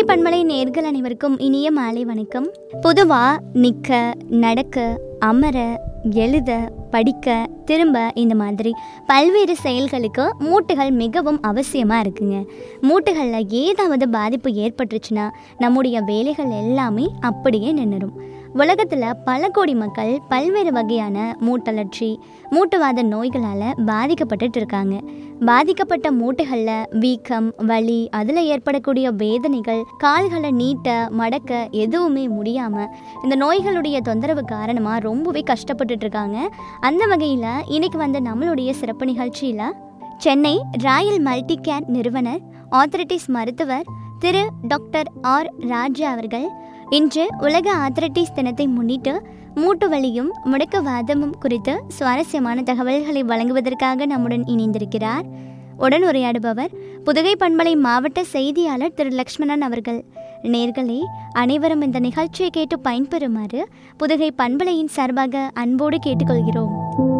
பண்பலை நேர்கள் அனைவருக்கும் இனிய மாலை வணக்கம் பொதுவா நிக்க நடக்க அமர எழுத படிக்க திரும்ப இந்த மாதிரி பல்வேறு செயல்களுக்கு மூட்டுகள் மிகவும் அவசியமாக இருக்குங்க மூட்டுகளில் ஏதாவது பாதிப்பு ஏற்பட்டுருச்சுன்னா நம்முடைய வேலைகள் எல்லாமே அப்படியே நின்றுடும் உலகத்தில் பல கோடி மக்கள் பல்வேறு வகையான மூட்டலர்ச்சி மூட்டுவாத நோய்களால் பாதிக்கப்பட்டுட்டு இருக்காங்க பாதிக்கப்பட்ட மூட்டுகளில் வீக்கம் வலி அதில் ஏற்படக்கூடிய வேதனைகள் கால்களை நீட்ட மடக்க எதுவுமே முடியாமல் இந்த நோய்களுடைய தொந்தரவு காரணமாக ரொம்பவே கஷ்டப்பட்டுட்டு இருக்காங்க அந்த வகையில் இன்னைக்கு வந்து நம்மளுடைய சிறப்பு நிகழ்ச்சியில் சென்னை ராயல் மல்டி கேர் நிறுவனர் ஆத்தரிட்டிஸ் மருத்துவர் திரு டாக்டர் ஆர் ராஜா அவர்கள் இன்று உலக ஆத்தரிட்டிஸ் தினத்தை முன்னிட்டு மூட்டு வலியும் முடக்கவாதமும் குறித்து சுவாரஸ்யமான தகவல்களை வழங்குவதற்காக நம்முடன் இணைந்திருக்கிறார் உடன் உரையாடுபவர் புதுகை பண்பலை மாவட்ட செய்தியாளர் திரு லக்ஷ்மணன் அவர்கள் நேர்களே அனைவரும் இந்த நிகழ்ச்சியை கேட்டு பயன்பெறுமாறு புதுகை பண்பலையின் சார்பாக அன்போடு கேட்டுக்கொள்கிறோம்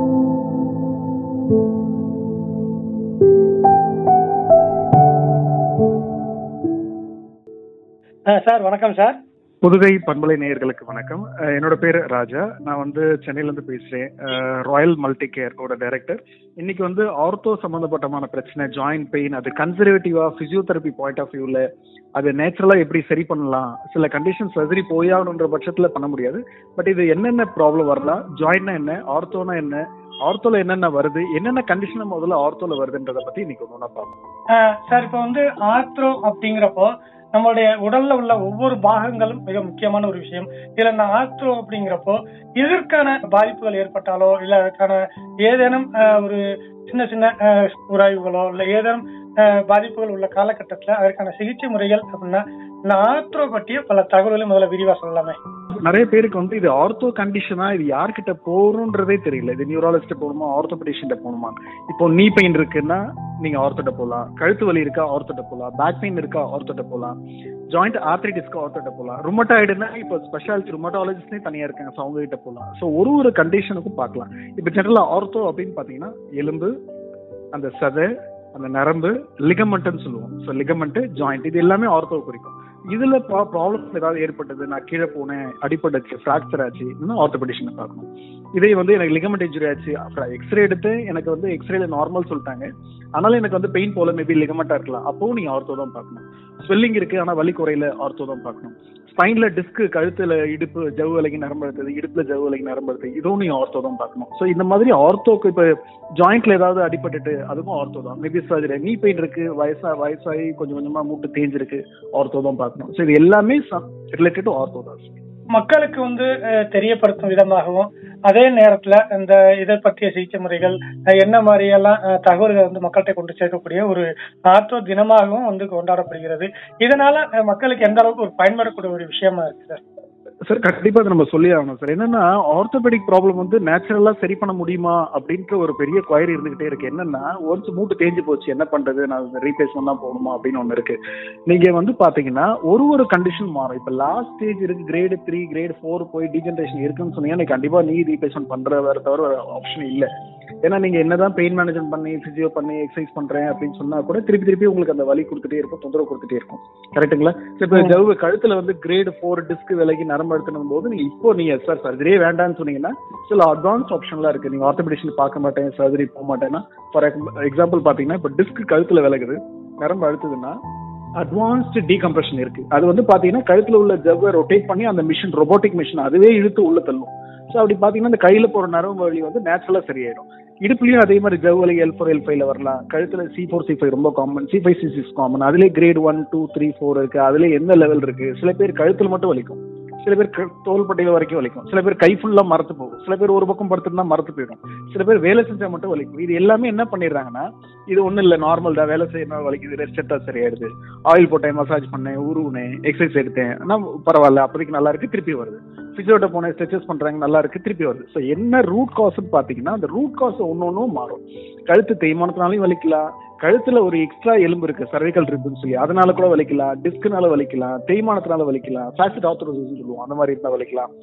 சார் வணக்கம் சார் புதுகை பண்பலை நேயர்களுக்கு வணக்கம் அஹ் என்னோட பேர் ராஜா நான் வந்து சென்னையில இருந்து பேசுறேன் ராயல் மல்டி கேரோட டைரக்டர் இன்னைக்கு வந்து ஆர்த்தோ சம்பந்தப்பட்டமான பிரச்சனை ஜாயிண்ட் பெயின் அது கன்சர்வேட்டிவா பிசியோதெரபி பாயிண்ட் ஆஃப் வியூல அது நேச்சுரலா எப்படி சரி பண்ணலாம் சில கண்டிஷன் சர்ஜரி போயாகணுன்ற பட்சத்துல பண்ண முடியாது பட் இது என்னென்ன ப்ராப்ளம் வரலாம் ஜாயின்ட்னா என்ன ஆர்த்தோனா என்ன ஆர்த்தோல என்னென்ன வருது என்னென்ன கண்டிஷன் முதல்ல ஆர்த்தோல வருதுன்றத பத்தி இன்னைக்கு ஒன்று பார்ப்போம் சார் இப்போ வந்து ஆர்த்ரோ அப்படிங்கிறப்போ நம்மளுடைய உடல்ல உள்ள ஒவ்வொரு பாகங்களும் மிக முக்கியமான ஒரு விஷயம் இதுல இந்த ஆர்த்ரோ அப்படிங்கிறப்போ இதற்கான பாதிப்புகள் ஏற்பட்டாலோ இல்ல அதற்கான ஏதேனும் அஹ், ஒரு சின்ன சின்ன அஹ், உராய்வுகளோ இல்ல ஏதேனும் அஹ், பாதிப்புகள் உள்ள காலகட்டத்துல அதற்கான சிகிச்சை முறைகள் அப்படின்னா இந்த ஆர்த்ரோ பற்றிய பல தகவல்களை முதல்ல விரிவா சொல்லலாமே நிறைய பேருக்கு வந்து இது ஆர்த்தோ கண்டிஷனா இது யார்கிட்ட போறோன்றதே தெரியல இது நியூராலஜிஸ்ட் போகணுமா ஆர்த்தோபெடிஷன்ட்ட போகணுமா இப்போ நீ பெயின் இருக்குன்னா நீங்க ஆர்த்தோட்ட போகலாம் கழுத்து வலி இருக்கா ஆர்த்தோட்ட போகலாம் பேக் பெயின் இருக்கா ஆர்த்தோட்ட போகலாம் ஜாயிண்ட் ஆர்த்ரைட்டிஸ்க்கு ஆர்த்தோட்ட போகலாம் ருமட்டாய்டுனா இப்போ ஸ்பெஷாலிட்டி ருமட்டாலஜிஸ்டே தனியா இருக்காங்க ஸோ அவங்க கிட்ட போகலாம் ஸோ ஒரு ஒரு கண்டிஷனுக்கும் பார்க்கலாம் இப்போ ஜெனரலா ஆர்த்தோ அப்படின்னு பாத்தீங்கன்னா எலும்பு அந்த சதை அந்த நரம்பு லிகமெண்ட்னு சொல்லுவோம் ஸோ லிகமெண்ட் ஜாயிண்ட் இது எல்லாமே ஆர்த்தோ குறிக்கும் இதுல ப்ராப்ளம் ஏதாவது ஏற்பட்டது நான் கீழே போனேன் அடிபட்டுச்சு ஃப்ராக்சர் ஆச்சு இன்னும் ஆர்த்தோபெடிஷனை பார்க்கணும் இதே வந்து எனக்கு லிகமெண்ட் இன்ஜுரி ஆச்சு எக்ஸ்ரே எடுத்து எனக்கு வந்து எக்ஸ்ரேல நார்மல் சொல்லிட்டாங்க ஆனாலும் எனக்கு வந்து பெயின் போல மேபி லிகமெண்டா இருக்கலாம் அப்பவும் நீங்க ஆர்த்தோ தான் பார்க்கணும் ஸ்வெல்லிங் இருக்கு ஆனா வலி குறையில ஆர்த்தோ தான் பார்க்கணும் ஸ்பைன்ல டிஸ்க் கழுத்துல இடுப்பு ஜவ்வு விலகி நரம்பு எடுத்தது இடுப்புல ஜவ்வு விலகி நரம்பு எடுத்தது இதுவும் நீங்க ஆர்த்தோ தான் பார்க்கணும் ஸோ இந்த மாதிரி ஆர்த்தோக்கு இப்ப ஜாயிண்ட்ல ஏதாவது அடிபட்டுட்டு அதுவும் ஆர்த்தோ தான் மேபி சர்ஜரி நீ பெயின் இருக்கு வயசா வயசாகி கொஞ்சம் கொஞ்சமா மூட்டு தேஞ்சிருக்கு ஆர்த்தோ தான் பார்க்கணும் ஸோ இது எல்லாமே ரிலேட்டட் டு ஆர்த்தோ தான் மக்களுக்கு வந்து அஹ், தெரியப்படுத்தும் விதமாகவும் அதே நேரத்துல இந்த இதை பற்றிய சிகிச்சை முறைகள் அஹ், என்ன மாதிரியெல்லாம் அஹ், தகவல்கள் வந்து மக்கள்கிட்ட கொண்டு சேர்க்கக்கூடிய ஒரு ஆர்த்தோ தினமாகவும் வந்து கொண்டாடப்படுகிறது இதனால அஹ், மக்களுக்கு எந்த அளவுக்கு ஒரு பயன்படக்கூடிய ஒரு விஷயமா இருக்கு சார் சார் கண்டிப்பா அதை நம்ம சொல்லி ஆகணும் சார் என்னன்னா ஆர்த்தோபெடிக் ப்ராப்ளம் வந்து நேச்சுரலா சரி பண்ண முடியுமா அப்படின்ற ஒரு பெரிய குயரி இருந்துகிட்டே இருக்கு என்னன்னா ஒன்ஸ் மூட்டு தேஞ்சு போச்சு என்ன பண்றது நான் ரீப்ளேஸ்மெண்ட் தான் போகணுமா அப்படின்னு ஒன்று இருக்கு நீங்க வந்து பாத்தீங்கன்னா ஒரு ஒரு கண்டிஷன் மாறும் இப்ப லாஸ்ட் ஸ்டேஜ் இருக்கு கிரேடு த்ரீ கிரேடு ஃபோர் போய் டீஜென்ரேஷன் இருக்குன்னு சொன்னீங்கன்னா நீ கண்டிப்பா நீ ரீப்ளேஸ்மெண்ட் பண்ற வேற தவிர வேற ஆப்ஷன் இல்ல ஏன்னா நீங்க என்னதான் பெயின் மேனேஜ்மெண்ட் பண்ணி பிசியோ பண்ணி எக்ஸசைஸ் பண்றேன் அப்படின்னு சொன்னா கூட திருப்பி திருப்பி உங்களுக்கு அந்த வலி கொடுத்துட்டே இருக்கும் தொந்தரவு கொடுத்துட்டே இருக்கும் கரெக்ட்டுங்களா இப்போ ம். ஜவ்வு கழுத்துல வந்து கிரேடு ஃபோர் டிஸ்க் விலகி நரம்பு எடுத்துனும் போது நீங்க இப்போ நீங்க சார் சர்ஜரியே வேண்டாம்னு சொன்னீங்கன்னா சில அட்வான்ஸ் ஆப்ஷன்லாம் இருக்கு நீங்க ஆர்த்தோபெடிஷன் பார்க்க மாட்டேன் சர்ஜரி போக மாட்டேன்னா ஃபார் எக்ஸாம்பிள் பாத்தீங்கன்னா இப்போ டிஸ்க் கழுத்துல விலகுது நரம்பு அழுத்துதுன்னா அட்வான்ஸ்டு டீகம்ப்ரெஷன் இருக்கு அது வந்து பாத்தீங்கன்னா கழுத்துல உள்ள ஜவ்வை ரொட்டேட் பண்ணி அந்த மிஷின் ரொபோட்டிக் மிஷின் அதுவே இழுத்து உள்ள தள்ளும் ஸோ அப்படி பாத்தீங்கன்னா இந்த கையில போற நரம்பு வலி வந்து நேச்சுரலா சரியாயிடும் இடுப்புலயும் அதே மாதிரி ஜவ் வலி எல் ஃபோர் எல் ஃபைவ்ல வரலாம் கழுத்துல சி ஃபோர் சி ஃபைவ் ரொம்ப common C five C six common அதுலேயே grade one two three four இருக்கு அதுல எந்த லெவல் இருக்கு சில பேர் கழுத்துல மட்டும் வலிக்கும் சில பேர் க- தோள்பட்டையில வரைக்கும் வலிக்கும் சில பேர் கை ஃபுல்லா மரத்து போகும் சில பேர் ஒரு பக்கம் படுத்துருந்தா மரத்து போயிடும் சில பேர் வேலை செஞ்சா மட்டும் வலிக்கும் இது எல்லாமே என்ன பண்ணிடுறாங்கன்னா இது ஒண்ணும் இல்ல நார்மல் தான் வேலை செய்யணும் வலிக்குது ரெஸ்ட் எடுத்தா சரியாயிடுது ஆயில் போட்டேன் மசாஜ் பண்ணேன் உருவுனேன் எக்ஸசைஸ் எடுத்தேன் ஆனா பரவாயில்ல அப்போதைக்கு நல்லா இருக்கு திருப்பி வருது பிசியோட்ட போனேன் ஸ்ட்ரெச்சஸ் பண்றாங்க நல்லா இருக்கு திருப்பி வருது ஸோ என்ன ரூட் காஸ்ன்னு பாத்தீங்கன்னா அந்த ரூட் காஸ் ஒன்னு ஒன்றும் மாறும் கழுத்து தேய்மானத்தினாலையும் வலிக்கலாம் கழுத்துல ஒரு எக்ஸ்ட்ரா எலும்பு இருக்கு சர்வைக்கல் ரிப்புன்னு சொல்லி அதனால கூட வலிக்கலாம் டிஸ்க்னால வலிக்கலாம் தேய்மானத்தினால வலிக்கலாம் ஃபேசிட் ஆத்தரோசிஸ் சொல்லுவோம் அந்த மாதிரி இருந்தா வலிக்கலாம்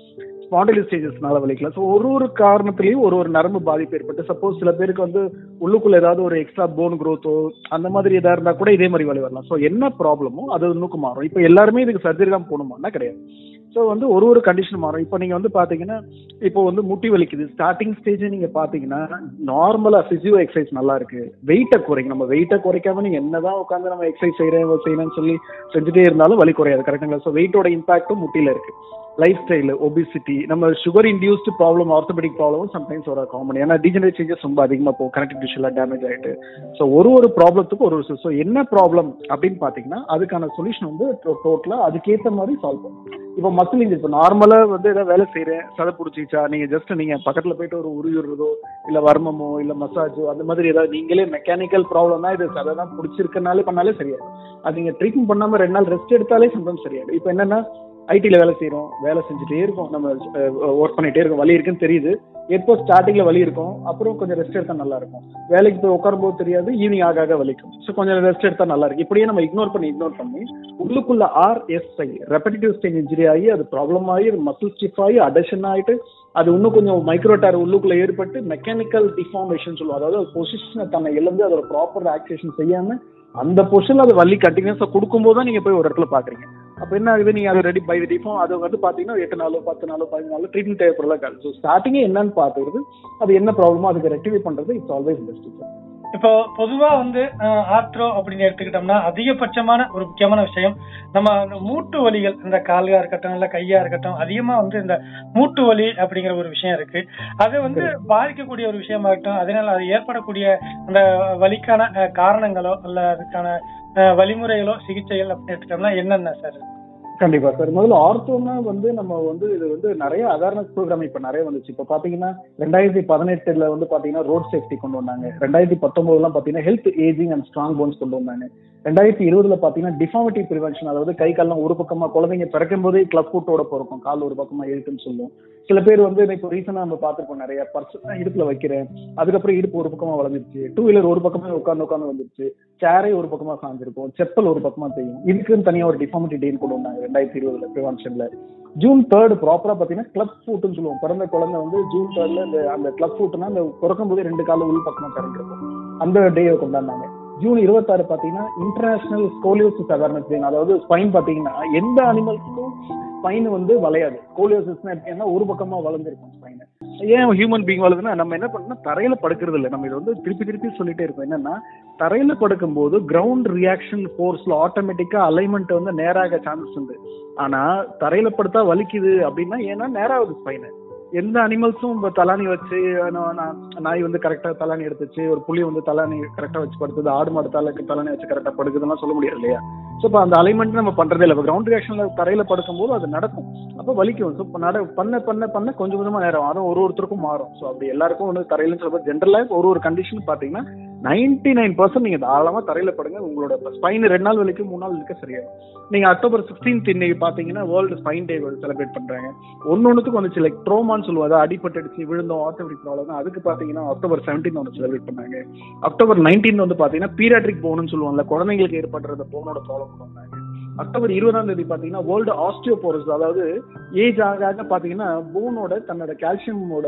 ஸ்பாண்டிலி ஸ்டேஜஸ்னால வலிக்கலாம் ஸோ ஒரு ஒரு காரணத்துலயும் ஒரு ஒரு நரம்பு பாதிப்பு ஏற்பட்டு சப்போஸ் சில பேருக்கு வந்து உள்ளுக்குள்ள ஏதாவது ஒரு எக்ஸ்ட்ரா போன் growth-ஓ அந்த மாதிரி ஏதாவது இருந்தா கூட இதே மாதிரி வலி வரலாம் ஸோ என்ன ப்ராப்ளமோ அது இன்னும் மாறும் இப்போ எல்லாருமே இதுக்கு சர்ஜரி தான் போகணுமானா கிடையாது ஸோ வந்து ஒரு ஒரு கண்டிஷன் மாறும் இப்போ நீங்க வந்து பாத்தீங்கன்னா இப்போ வந்து முட்டி வலிக்குது ஸ்டார்டிங் ஸ்டேஜ் நீங்க பாத்தீங்கன்னா நார்மலா பிசியோ எக்ஸசைஸ் நல்லா இருக்கு வெயிட்டை குறைங்க நம்ம வெயிட்டை குறைக்காம நீங்க என்னதான் உட்காந்து நம்ம எக்ஸசைஸ் செய்யறேன் செய்யணும்னு சொல்லி செஞ்சுட்டே இருந்தாலும் வலி குறையாது கரெக்டுங்களா ஸோ வெயிட்டோட இம்பாக்டும் முட்டியில இருக்கு லைஃப் ஸ்டைல் ஒபிசிட்டி நம்ம சுகர் இன்டியூஸ்டு ப்ராப்ளம் ஆர்த்தோபெடிக் ப்ராப்ளமும் சம்டைம்ஸ் வர காமன் ஏன்னா டிஜெனரேட் சேஞ்சஸ் ரொம்ப அதிகமாக போகும் கனெக்டிவ் டிஷ்யூலாம் டேமேஜ் ஆயிட்டு ஸோ ஒரு ஒரு ப்ராப்ளத்துக்கும் ஒரு ஒரு ஸோ என்ன ப்ராப்ளம் அப்படின்னு பார்த்தீங்கன்னா அதுக்கான சொல்யூஷன் வந்து டோட்டலாக அதுக்கேற்ற மாதிரி சால்வ் பண்ணும் இப்போ மசில் இன்ஜி இப்போ நார்மலாக வந்து ஏதாவது வேலை செய்கிறேன் சதை பிடிச்சிச்சா நீங்கள் ஜஸ்ட் நீங்கள் பக்கத்தில் போயிட்டு ஒரு உருவிடுறதோ இல்லை வர்மமோ இல்லை மசாஜோ அந்த மாதிரி ஏதாவது நீங்களே மெக்கானிக்கல் ப்ராப்ளம் தான் இது சதை தான் பிடிச்சிருக்கனாலே பண்ணாலே சரியாயிடும் அது நீங்கள் ட்ரீட்மெண்ட் பண்ணாமல் ரெண்டு நாள் ரெஸ்ட் எடுத்தாலே சம்டைம்ஸ் சரியாயிடும் இப்போ என்னன்னா ஐடில வேலை செய்றோம் வேலை செஞ்சுட்டே இருக்கோம் நம்ம ஒர்க் பண்ணிட்டே இருக்கோம் வலி இருக்குன்னு தெரியுது எப்போ ஸ்டார்டிங்ல வலி இருக்கும் அப்புறம் கொஞ்சம் ரெஸ்ட் எடுத்தா நல்லா இருக்கும் வேலைக்கு போய் உட்காரும்போது தெரியாது ஈவினிங் ஆக ஆக வலிக்கும் ஸோ கொஞ்சம் ரெஸ்ட் எடுத்தா நல்லா இருக்கு இப்படியே நம்ம இக்னோர் பண்ணி இக்னோர் பண்ணி உள்ளுக்குள்ள ஆர்எஸ்ஐ ரெப்படிட்டிவ் ஸ்டேஜ் இன்ஜுரி ஆகி அது ப்ராப்ளம் ஆகி மசில் ஸ்டிஃப் ஆகி அடஷன் ஆயிட்டு அது இன்னும் கொஞ்சம் மைக்ரோட்டார் உள்ளுக்குள்ள ஏற்பட்டு மெக்கானிக்கல் டிஃபார்மேஷன் சொல்லுவோம் அதாவது பொசிஷனை தன்னை இழந்து அதோட ப்ராப்பர் ஆக்சேஷன் செய்யாம அந்த பொசிஷன்ல அது வலி கண்டினியூஸா கொடுக்கும்போது தான் நீங்க போய் ஒரு இடத்துல பாக்குறீங்க அப்ப என்ன ஆகுது நீங்க அதை ரெடி பை டிஃபார்ம் அது வந்து பாத்தீங்கன்னா எட்டு நாளோ பத்து நாளோ பதினஞ்சு நாளோ ட்ரீட்மெண்ட் தேவைப்படலாம் ஸோ ஸ்டார்டிங்கே என்னன்னு பாத்துக்கிறது அது என்ன ப்ராப்ளமோ அதுக்கு ரெக்டிஃபை பண்றது இட்ஸ் ஆல்வேஸ் பெஸ்ட் இப்போ பொதுவா வந்து ஆர்த்ரோ அப்படின்னு எடுத்துக்கிட்டோம்னா அதிகபட்சமான ஒரு முக்கியமான விஷயம் நம்ம அந்த மூட்டு வலிகள் இந்த காலையா இருக்கட்டும் இல்ல கையா இருக்கட்டும் அதிகமா வந்து இந்த மூட்டு வலி அப்படிங்கிற ஒரு விஷயம் இருக்கு அது வந்து பாதிக்கக்கூடிய ஒரு விஷயமாகட்டும் அதனால அது ஏற்படக்கூடிய அந்த வலிக்கான அஹ், காரணங்களோ இல்ல அதுக்கான அஹ், வழிமுறைகளோ சிகிச்சைகள் அப்படின்னு எடுத்துட்டோம்னா என்னென்ன சார் கண்டிப்பா சார் முதல்ல ஆர்த்தோனா வந்து நம்ம வந்து இது வந்து நிறைய அவேர்னஸ் ப்ரோக்ராம் இப்ப நிறைய வந்துச்சு இப்ப பாத்தீங்கன்னா ரெண்டாயிரத்தி பதினெட்டுல வந்து பாத்தீங்கன்னா ரோட் சேஃப்டி கொண்டு வந்தாங்க ரெண்டாயிரத்தி பத்தொன்பதுலாம் பாத்தீங்கன்னா health ageing and strong bones கொண்டு வந்தாங்க ரெண்டாயிரத்தி இருபதுல பாத்தீங்கன்னா டிஃபார்மிட்டி ப்ரிவென்ஷன் அதாவது கை கால்லாம் ஒரு பக்கமா குழந்தைங்க பிறக்கும் போதே கிளப் ஃபுட்டோட பிறக்கும் கால் ஒரு பக்கமா இருக்குன்னு சொல்லுவோம் சில பேர் வந்து இப்போ ரீசனா நம்ம பார்த்திருப்போம் நிறைய பர்ஸ் இடுப்புல வைக்கிறேன் அதுக்கப்புறம் இடுப்பு ஒரு பக்கமா வளர்ந்துருச்சு டூ வீலர் ஒரு பக்கமா உட்காந்து உட்காந்து வந்துருச்சு சேரே ஒரு பக்கமா சாஞ்சிருக்கும் செப்பல் ஒரு பக்கமா தெரியும் இதுக்குன்னு தனியா ஒரு டிஃபார்மிட்டி டேன்னு கொண்டு வந்தாங்க ரெண்டாயிரத்தி இருபதுல ப்ரிவென்ஷன்ல ஜூன் தேர்ட் ப்ராப்பரா பாத்தீங்கன்னா கிளப் ஃபுட்னு சொல்லுவோம் பிறந்த குழந்தை வந்து ஜூன் தேர்ட்ல இந்த அந்த கிளப் ஃபுட்னா அந்த பிறக்கும் போதே ரெண்டு கால உள் பக்கமா திறந்திருக்கும் அந்த டேவை கொண்டாடினாங்க ஜூன் இருபத்தாறு பாத்தீங்கன்னா இன்டர்நேஷனல் ஸ்கோலியோசிஸ் அவேர்னஸ் டே அதாவது ஸ்பைன் பாத்தீங்கன்னா எந்த அனிமல்ஸ்க்கும் ஸ்பைன் வந்து வளையாது ஸ்கோலியோசிஸ்னா எப்படின்னா ஒரு பக்கமா வளர்ந்துருக்கும் ஸ்பைன் ஏன் ஹியூமன் பீங் வளருதுன்னா நம்ம என்ன பண்ணோம்னா தரையில படுக்கிறது இல்லை நம்ம இதை வந்து திருப்பி திருப்பி சொல்லிட்டே இருக்கோம் என்னன்னா தரையில படுக்கும்போது கிரவுண்ட் ரியாக்ஷன் ஃபோர்ஸ்ல ஆட்டோமேட்டிக்கா அலைன்மெண்ட் வந்து நேராக சான்சஸ் உண்டு ஆனா தரையில படுத்தா வலிக்குது அப்படின்னா ஏன்னா நேராகுது ஸ்பைனு எந்த அனிமல்ஸும் இப்போ தலானி வச்சு நா- நா- நாய் வந்து கரெக்டா தலானி எடுத்துச்சு ஒரு புலி வந்து தலானி கரெக்டா வச்சு படுத்துது ஆடு மாடு தலை தலானி வச்சு கரெக்டா படுக்குதுலாம் சொல்ல முடியாது இல்லையா ஸோ இப்போ அந்த அலைன்மெண்ட் நம்ம பண்றதே இல்லை இப்போ கிரவுண்ட் ரியாக்ஷன்ல தரையில படுக்கும்போது அது நடக்கும் அப்போ வலிக்கும் ஸோ இப்போ நட பண்ண பண்ண பண்ண கொஞ்சம் கொஞ்சமா நேரம் அதுவும் ஒரு ஒருத்தருக்கும் மாறும் ஸோ அப்படி எல்லாருக்கும் வந்து தரையிலன்னு சொல்ல ஜென்ரலாக ஒரு ஒரு கண்டிஷன் பார்த்தீங்கன்னா நைன்டி நைன் பர்சன்ட் நீங்க தாராளமா தரையில படுங்க உங்களோட ஸ்பைன் ரெண்டு நாள் வலிக்கும் மூணு நாள் வலிக்க சரியாகும் நீங்க அக்டோபர் சிக்ஸ்டீன்த் இன்னைக்கு பாத்தீங்கன்னா வேர்ல்டு ஸ்பைன் டே செலிப்ரேட் பண்றாங்க ஒன்னொன்னுக்கு வந்துச்சு லைக் ட்ரோமான்னு சொல்லுவாங்க அதாவது அடிபட்டுடுச்சு விழுந்தோம் ஆர்த்தோபிக் ப்ராப்ளம் அதுக்கு பாத்தீங்கன்னா அக்டோபர் செவன்டீன் ஒன்று செலிப்ரேட் பண்ணாங்க அக்டோபர் நைன்டீன் வந்து பாத்தீங்கன்னா பீரியாட்ரிக் போனுன்னு சொல்லுவாங்கல்ல குழந்தைங்களுக்கு ஏற்படுற அந்த போனோட ப்ராப்ளம் பண்ணாங்க அக்டோபர் இருபதாம் தேதி பாத்தீங்கன்னா வேர்ல்டு ஆஸ்டியோபோரஸ் அதாவது ஏஜ் ஆக ஆக பாத்தீங்கன்னா போனோட தன்னோட கால்சியமோட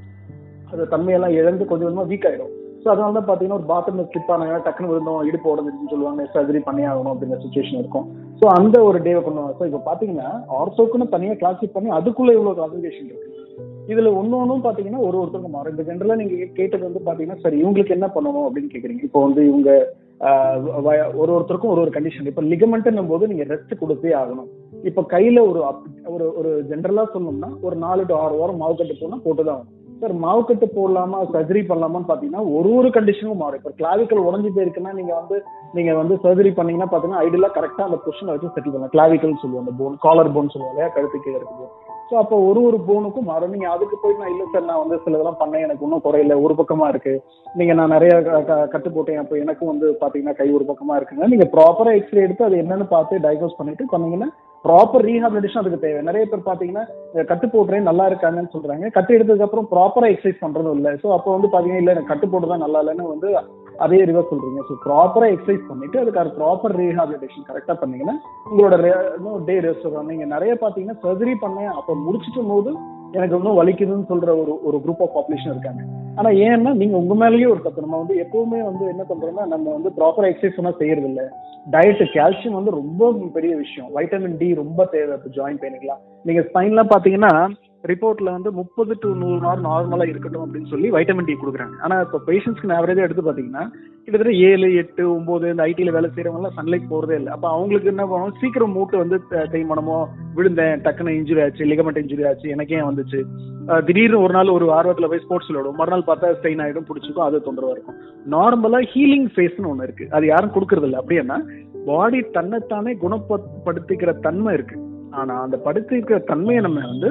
அது தன்மையெல்லாம் இழந்து கொஞ்சம் கொஞ்சமா வீக் ஆயிடும் ஸோ அதனால தான் பார்த்தீங்கன்னா ஒரு பாத்ரூம்ல ஸ்லிப் ஆனாங்க டக்குனு விழுந்தோம் இடுப்பு உடஞ்சிருச்சுன்னு சொல்லுவாங்க சர்ஜரி பண்ணி ஆகணும் அப்படிங்கிற சுச்சுவேஷன் இருக்கும் ஸோ அந்த ஒரு டேவை கொண்டு வாங்க ஸோ இப்போ பார்த்தீங்கன்னா ஆர்த்தோக்குன்னு தனியாக கிளாசிஃபை பண்ணி அதுக்குள்ள இவ்வளோ கிளாசிஃபிகேஷன் இருக்கு இதுல ஒன்னு ஒன்றும் பார்த்தீங்கன்னா ஒரு ஒருத்தருக்கும் மாறும் இப்போ ஜென்ரலாக நீங்க கேட்டது வந்து பார்த்தீங்கன்னா சரி இவங்களுக்கு என்ன பண்ணணும் அப்படின்னு கேட்குறீங்க இப்போ வந்து இவங்க ஆஹ், வய- ஒரு ஒருத்தருக்கும் ஒரு ஒரு கண்டிஷன் இப்போ லிகமெண்ட்னும் போது நீங்க ரெஸ்ட் கொடுத்தே ஆகணும் இப்போ கையில ஒரு அப்- ஒரு ஒரு ஜென்ரலா சொல்லணும்னா ஒரு நாலு டு ஆறு வாரம் மாவு கட்டு போனா போட்டுதான் ஆகணும் சார் மாவு கட்டு போடலாமா சர்ஜரி பண்ணலாமான்னு பாத்தீங்கன்னா ஒரு ஒரு கண்டிஷனும் மாறும் இப்போ கிளாவிக்கல் உடஞ்சி போயிருக்குன்னா நீங்க வந்து நீங்க வந்து சர்ஜரி பண்ணீங்கன்னா பாத்தீங்கன்னா ஐடியலா கரெக்டா அந்த பொசிஷனை வச்சு செட்டில் பண்ணலாம் கிளாவிக்கல் சொல்லுவோம் அந்த போன் காலர் போன் சொல்லுவோம் இல்லையா கழுத்து கீழே இருக்குது ஸோ அப்போ ஒரு ஒரு போனுக்கும் மாறும் நீங்க அதுக்கு போய் நான் இல்லை சார் நான் வந்து சில இதெல்லாம் பண்ணேன் எனக்கு இன்னும் குறையில ஒரு பக்கமா இருக்கு நீங்க நான் நிறைய க- க- கட்டு போட்டேன் அப்போ எனக்கும் வந்து பாத்தீங்கன்னா கை ஒரு பக்கமா இருக்குங்க நீங்க ப்ராப்பரா எக்ஸ்ரே எடுத்து அது என்னன்னு பார்த்து டயக்னோஸ் பண்ணிட்டு பண்ணீங்கன்னா ப்ராப்பர் ரீஹாபிலிட்டேஷன் அதுக்கு தேவை நிறைய பேர் பாத்தீங்கன்னா அஹ் கட்டு போடுறேன் நல்லா இருக்காங்கன்னு சொல்றாங்க கட்டு எடுத்ததுக்கு அப்புறம் ப்ராப்பரா எக்ஸசைஸ் பண்றதும் இல்லை ஸோ அப்போ வந்து பாத்தீங்கன்னா இல்ல எனக்கு கட்டு போட்டு தான் நல்லா இல்லைன்னு வந்து அதே ரிவர்ஸ் சொல்றீங்க ஸோ ப்ராப்பரா எக்ஸசைஸ் பண்ணிட்டு அதுக்கு ப்ராப்பர் ரீஹாபிலிட்டேஷன் கரெக்டா பண்ணீங்கன்னா உங்களோட டே ரெஸ்ட் வரும் நீங்க நிறைய பாத்தீங்கன்னா சர்ஜரி பண்ணேன் அப்போ முடிச்சிட்டும் போது எனக்கு இன்னும் வலிக்குதுன்னு சொல்ற ஒரு ஒரு குரூப் ஆஃப் பாப்புலேஷன் இருக்காங்க ஆனா ஏன்னா நீங்க உங்க மேலேயே ஒரு தப்பு நம்ம வந்து எப்பவுமே வந்து என்ன பண்றோம்னா நம்ம வந்து ப்ராப்பர் எக்ஸசைஸ் சொன்னா செய்யறது இல்ல டயட் கால்சியம் வந்து ரொம்ப பெரிய விஷயம் வைட்டமின் டி ரொம்ப தேவை இப்போ ஜாயின் பெயினுக்குலாம் நீங்க ஸ்பைன்லாம் பாத்தீங்கன்னா ரிப்போர்ட்ல வந்து முப்பது டு நூறு நாள் நார்மலா இருக்கட்டும் அப்படின்னு சொல்லி வைட்டமின் டி கொடுக்குறாங்க ஆனா இப்போ பேஷண்ட்ஸ்க்கு ஆவரேஜா எடுத்து பாத்தீங்கன்னா கிட்டத்தட்ட ஏழு எட்டு ஒன்பது இந்த ஐடில வேலை செய்யறவங்க எல்லாம் சன்லைட் போறதே இல்லை அப்ப அவங்களுக்கு என்ன பண்ணுவோம் சீக்கிரம் மூட்டு வந்து தே- தேய்மானமோ விழுந்தேன் டக்குன்னு இன்ஜுரி ஆச்சு லிகமெண்ட் இன்ஜுரி ஆச்சு எனக்கே வந்துச்சு அஹ் திடீர்னு ஒரு நாள் ஒரு ஆர்வத்துல போய் ஸ்போர்ட்ஸ் விளையாடும் மறுநாள் பார்த்தா ஸ்டெயின் ஆயிடும் பிடிச்சிக்கும் அது தொந்தரவா இருக்கும் நார்மலா ஹீலிங் ஃபேஸ்னு ஒண்ணு இருக்கு அது யாரும் கொடுக்கறது இல்ல அப்படின்னா பாடி தன்னைத்தானே குணப்படுத்திக்கிற தன்மை இருக்கு ஆனா அந்த படுத்திக்கிற தன்மையை நம்ம வந்து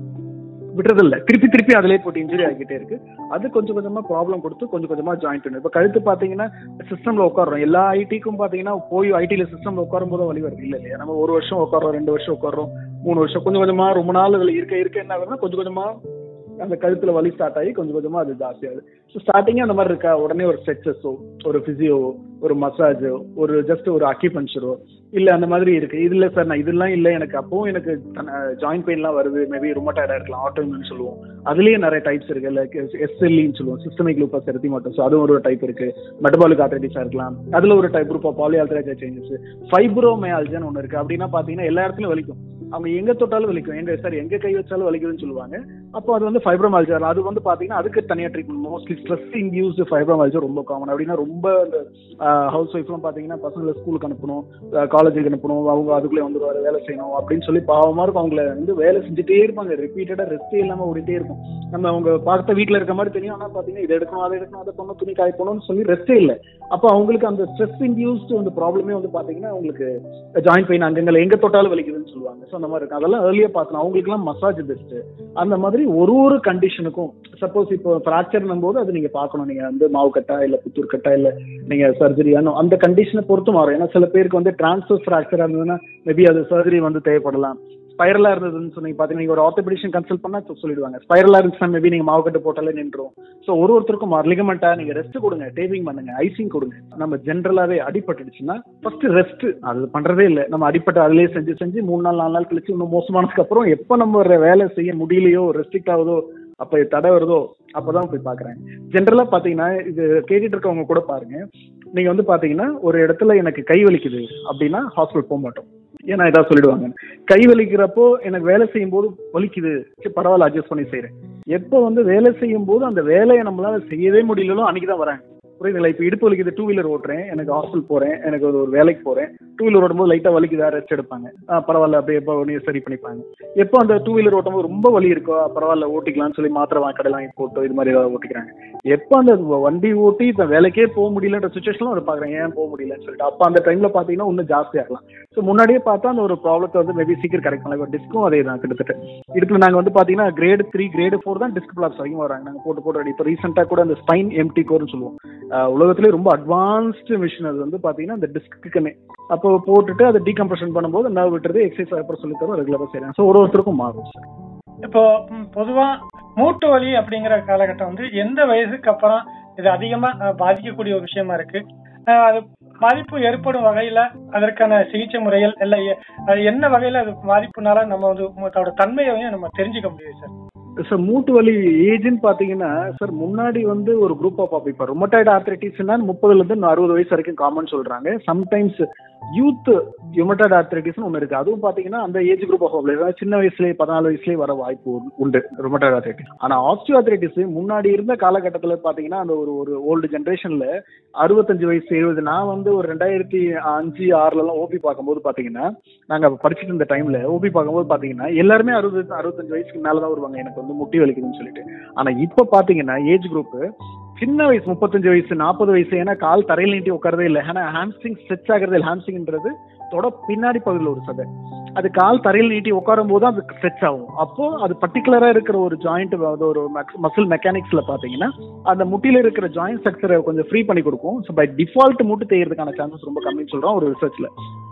விடுறதில்ல திருப்பி திருப்பி அதிலே போட்டு இன்ஜுரி ஆகிட்டே இருக்கு அது கொஞ்சம் கொஞ்சமா ப்ராப்ளம் கொடுத்து கொஞ்சம் கொஞ்சமா ஜாயிண்ட் பண்ணு இப்ப கழுத்து பாத்தீங்கன்னா சிஸ்டம்ல உட்காடுறோம் எல்லா ஐடிக்கும் பாத்தீங்கன்னா போய் ஐடில சிஸ்டம்ல உட்காரும் போது வழி வருது இல்ல இல்லையா நம்ம ஒரு வருஷம் உட்காரோம் ரெண்டு வருஷம் உட்காரோம் மூணு வருஷம் கொஞ்சம் கொஞ்சமா ரொம்ப நாள் அதுல இருக்க இருக்க என்ன ஆகுதுன்னா கொஞ்சம் கொஞ்சமா அந்த கழுத்துல வலி ஸ்டார்ட் ஆகி கொஞ்சம் கொஞ்சமா அது ஜாஸ்தியாகுது ஸோ ஸ்டார்டிங்கே அந்த மாதிரி இருக்கா உடனே ஒரு ஸ்ட்ரெச்சஸோ ஒரு பிசியோ ஒரு மசாஜோ ஒரு ஜஸ்ட் ஒரு அக்கிபஞ்சரோ இல்ல அந்த மாதிரி இருக்கு இது இல்ல சார் நான் இதெல்லாம் இல்ல எனக்கு அப்பவும் எனக்கு ஜாயிண்ட் பெயின்லாம் வருது மேபி ரொம்ப டயர்டா இருக்கலாம் ஆட்டோமியூன் சொல்லுவோம் அதுலயே நிறைய டைப்ஸ் இருக்கு லைக் எஸ்எல்இன்னு சொல்லுவோம் சிஸ்டமிக் லூப்பஸ் எரித்திமாட்டோம் ஸோ அதுவும் ஒரு டைப் இருக்கு மெட்டபாலிக் ஆர்த்ரைட்டிஸா இருக்கலாம் அதுல ஒரு type group of polyarthritis changes ஃபைப்ரோமயால்ஜியான்னு ஒன்று இருக்கு அப்படின்னா பாத்தீங்கன்னா எல்லா இடத்துலயும் வலிக்கும் அவங்க எங்க தொட்டாலும் வலிக்கும் எங்க சார் எங்க கை வச்சாலும் வலிக்குதுன்னு சொல்லுவாங்க அப்போ அது வந்து ஃபைப்ரோமால்ஜி அது வந்து பாத்தீங்கன்னா அதுக்கு தனியா treatment mostly stress induced fibromyalgia ரொம்ப காமன் அப்படின்னா ரொம்ப அந்த ஹவுஸ் ஒய்ஃப்லாம் பாத்தீங்கன்னா பசங்களை ஸ்கூலுக்கு அனுப்பணும் காலேஜுக்கு அனுப்பணும் அவங்க அதுக்குள்ளே வந்துருவாரு வேலை செய்யணும் அப்படின்னு சொல்லி பாவமா இருக்கும் அவங்கள வந்து வேலை செஞ்சுட்டே இருப்பாங்க ரிப்பீட்டடா ரெஸ்டே இல்லாம ஓடிட்டே இருக்கும் நம்ம அவங்க பார்த்த வீட்ல இருக்க மாதிரி தெரியும் ஆனா பாத்தீங்கன்னா இதை எடுக்கணும் அதை எடுக்கணும் அதை பண்ணணும் துணி காய போகணும்னு சொல்லி ரெஸ்டே இல்லை அப்போ அவங்களுக்கு அந்த ஸ்ட்ரெஸ் இன்டியூஸ்டு அந்த ப்ராப்ளமே வந்து பாத்தீங்கன்னா அவங்களுக்கு ஜாயிண்ட் பெயின் அங்கங்கள் எங்க தொட்டாலும் வலிக்குதுன்னு சொல்லுவாங்க ஸோ அந்த மாதிரி இருக்கு அதெல்லாம் ஏர்லியா பார்க்கணும் அவங்களுக்குலாம் மசாஜ் பெஸ்ட் அந்த மாதிரி ஒரு ஒரு கண்டிஷனுக்கும் சப்போஸ் இப்போ ஃப்ராக்சர் போது அது நீங்க பார்க்கணும் நீங்க வந்து மாவு கட்டா இல்ல புத்தூர் கட்டா இல்ல நீங்க சர்ஜரி அந்த கண்டிஷனை பொறுத்து மாறும் ஏன்னா சில பேருக்கு வந்து டிரான்ஸ்ஃபர் ஃப்ராக்சர் இருந்ததுன்னா மேபி அது சர்ஜரி வந்து தேவைப்படலாம் ஸ்பைரலா இருந்ததுன்னு சொன்னீங்க பாத்தீங்கன்னா நீங்க ஒரு ஆர்த்தோபெடிஷன் கன்சல்ட் பண்ணா சொ- சொல்லிடுவாங்க ஸ்பைரலா இருந்துச்சுன்னா மேபி நீங்க மாவு கட்டு போட்டாலே நின்றும் ஸோ ஒரு ஒருத்தருக்கும் லிகமெண்டா நீங்க ரெஸ்ட் கொடுங்க டேபிங் பண்ணுங்க ஐசிங் கொடுங்க நம்ம ஜென்ரலாவே அடிபட்டுடுச்சுன்னா ஃபர்ஸ்ட் ரெஸ்ட் அது பண்றதே இல்லை நம்ம அடிப்பட்டு அதிலே செஞ்சு செஞ்சு மூணு நாள் நாலு நாள் கழிச்சு இன்னும் மோசமானதுக்கு அப்புறம் எப்போ நம்ம ஒரு வேலை செய்ய முடியலையோ ரெஸ்ட்ரிக்ட் ஆகுதோ அப்ப இது தடை வருதோ அப்பதான் போய் பாக்குறேன் ஜென்ரலா பாத்தீங்கன்னா இது கேட்டுட்டு இருக்கவங்க கூட பாருங்க நீங்க வந்து பாத்தீங்கன்னா ஒரு இடத்துல எனக்கு கை வலிக்குது அப்படின்னா ஹாஸ்பிட்டல் போக மாட்டோம் ஏன்னா ஏதாவது சொல்லிடுவாங்க கை வலிக்கிறப்போ எனக்கு வேலை செய்யும் போது வலிக்குது சரி பரவாயில்ல அட்ஜஸ்ட் பண்ணி செய்றேன் எப்போ வந்து வேலை செய்யும் போது அந்த வேலையை நம்மளால செய்யவே முடியலோ அன்னைக்கு தான் வராங்க புரியுதுங்களா இப்போ இடுப்பு வலிக்குது டூ வீலர் ஓட்டுறேன் எனக்கு ஹாஸ்டல் போறேன் எனக்கு ஒரு ஒரு வேலைக்கு போறேன் டூ வீலர் ஓட்டும்போது லைட்டா வலிக்குதா ரெஸ்ட் எடுப்பாங்க ஆ, பரவாயில்ல அப்படியே எப்போ உடனே சரி பண்ணிப்பாங்க எப்போ அந்த டூ வீலர் ஓட்டும்போது ரொம்ப வலி இருக்கோ பரவாயில்ல ஓட்டிக்கலாம்னு சொல்லி மாத்திரை வாங்கி கடையில் வாங்கி போட்டு இது மாதிரி ஏதாவது ஓட்டிக்கிறாங்க எப்போ அந்த வண்டி ஓட்டி இப்போ வேலைக்கே போக முடியலன்ற சுச்சுவேஷன்ல அதை பாக்குறேன் ஏன் போக முடியலன்னு சொல்லிட்டு அப்போ அந்த டைம்ல பாத்தீங்கன்னா இன்னும் ஜாஸ்தி ஆகலாம் ஸோ முன்னாடியே பார்த்தா அந்த ஒரு ப்ராப்ளத்தை வந்து மேபி சீக்கிரம் கரெக்ட் பண்ணலாம் இப்போ டிஸ்க்கும் அதே தான் கிட்டத்தட்ட இடுப்புல நாங்க வந்து பாத்தீங்கன்னா கிரேடு த்ரீ கிரேடு ஃபோர் தான் டிஸ்க் பிளாக்ஸ் வரைக்கும் வராங்க நாங்க போட்டு போட்டு அடி இப்போ ரீசெண்டா கூட அந்த ஸ்பைன் எம்டி கோர்னு சொல்லுவோம் ஆஹ் உலகத்திலே ரொம்ப அட்வான்ஸ்டு மிஷின் அது வந்து பாத்தீங்கன்னா அந்த டிஸ்க்குன்னு அப்போ போட்டுட்டு அதை டீகம்ப்ரெஷன் பண்ணும்போது நர்வ் விட்டுறது எக்ஸசைஸ் அப்புறம் சொல்லி தரோம் ரெகுலரா செய்யறாங்க ஸோ ஒரு ஒருத்தருக்கும் மாறும் சார் இப்போ ம், பொதுவா மூட்டு வலி அப்படிங்கிற காலகட்டம் வந்து எந்த வயசுக்கு அப்புறம் இது அதிகமா அஹ், பாதிக்கக்கூடிய ஒரு விஷயமா இருக்கு அஹ், அது பாதிப்பு ஏற்படும் வகையில அதற்கான சிகிச்சை முறைகள் எல்லாம் எ- அது என்ன வகையில அது பாதிப்புனால நம்ம வந்து அதோட தன்மையை வந்து நம்ம தெரிஞ்சுக்க முடியும் சார் சார் மூட்டு வலி ஏஜ்னு பாத்தீங்கன்னா சார் முன்னாடி வந்து ஒரு குரூப் ஆஃப் இப்போ ரொமட்டாய்டு ஆர்த்ரைட்டிஸ்னா முப்பதுல இருந்து அறுபது வயசு வரைக்கும் காமன் சொல்றாங்க சம்டைம்ஸ் யூத் யுமட்டாய்டு ஆர்த்ரைட்டிஸ்னு ஒன்று இருக்கு அதுவும் பாத்தீங்கன்னா அந்த ஏஜ் குரூப் ஆஃப் பாப்புலேஷன் சின்ன வயசுலயே பதினாலு வயசுலயே வர வாய்ப்பு உண்டு- உண்டு ரொமட்டாய்டு ஆர்த்ரைட்டிஸ் ஆனா ஆஸ்டியோ ஆர்த்ரைட்டிஸ் முன்னாடி இருந்த காலகட்டத்துல பாத்தீங்கன்னா அந்த ஒரு ஒரு ஓல்டு ஜென்ரேஷன்ல அறுபத்தஞ்சு வயசு எழுபது நான் வந்து ஒரு ரெண்டாயிரத்தி அஞ்சு ஆறுல எல்லாம் ஓபி பார்க்கும்போது பாத்தீங்கன்னா நாங்க அப்ப படிச்சுட்டு இருந்த டைம்ல ஓபி பார்க்கும்போது பாத்தீங்கன்னா எல்லாருமே அறுபது அறுபத்தஞ்சு வயசுக்கு மேலதான் வருவாங்க எனக்கு வந்து முட்டி வலிக்குதுன்னு சொல்லிட்டு ஆனா இப்ப பாத்தீங்கன்னா ஏஜ் குரூப் சின்ன வயசு முப்பத்தஞ்சு வயசு நாற்பது வயசு ஏன்னா கால் தரையில் நீட்டி உட்காரதே இல்லை ஏன்னா ஹாம்ஸ்ட்ரிங் ஸ்ட்ரெச் ஆகிறதே இல்லை ஹாம்ஸ்ட்ரிங்ன்றது தொட பின்னாடி பகுதியில் ஒரு சதை அது கால் தரையில் நீட்டி உட்காரும் போது அது ஸ்ட்ரெச் ஆகும் அப்போ அது பர்டிகுலரா இருக்கிற ஒரு ஜாயிண்ட் அது ஒரு மசில் மெக்கானிக்ஸ்ல பாத்தீங்கன்னா அந்த முட்டியில இருக்கிற ஜாயிண்ட் ஸ்ட்ரக்சரை கொஞ்சம் ஃப்ரீ பண்ணி கொடுக்கும் ஸோ பை டிஃபால்ட் மூட்டு தேய்றதுக்கான சான்சஸ் ரொம்ப கம்மின்னு சொல்றோம் ஒரு ரிசர்ச்ல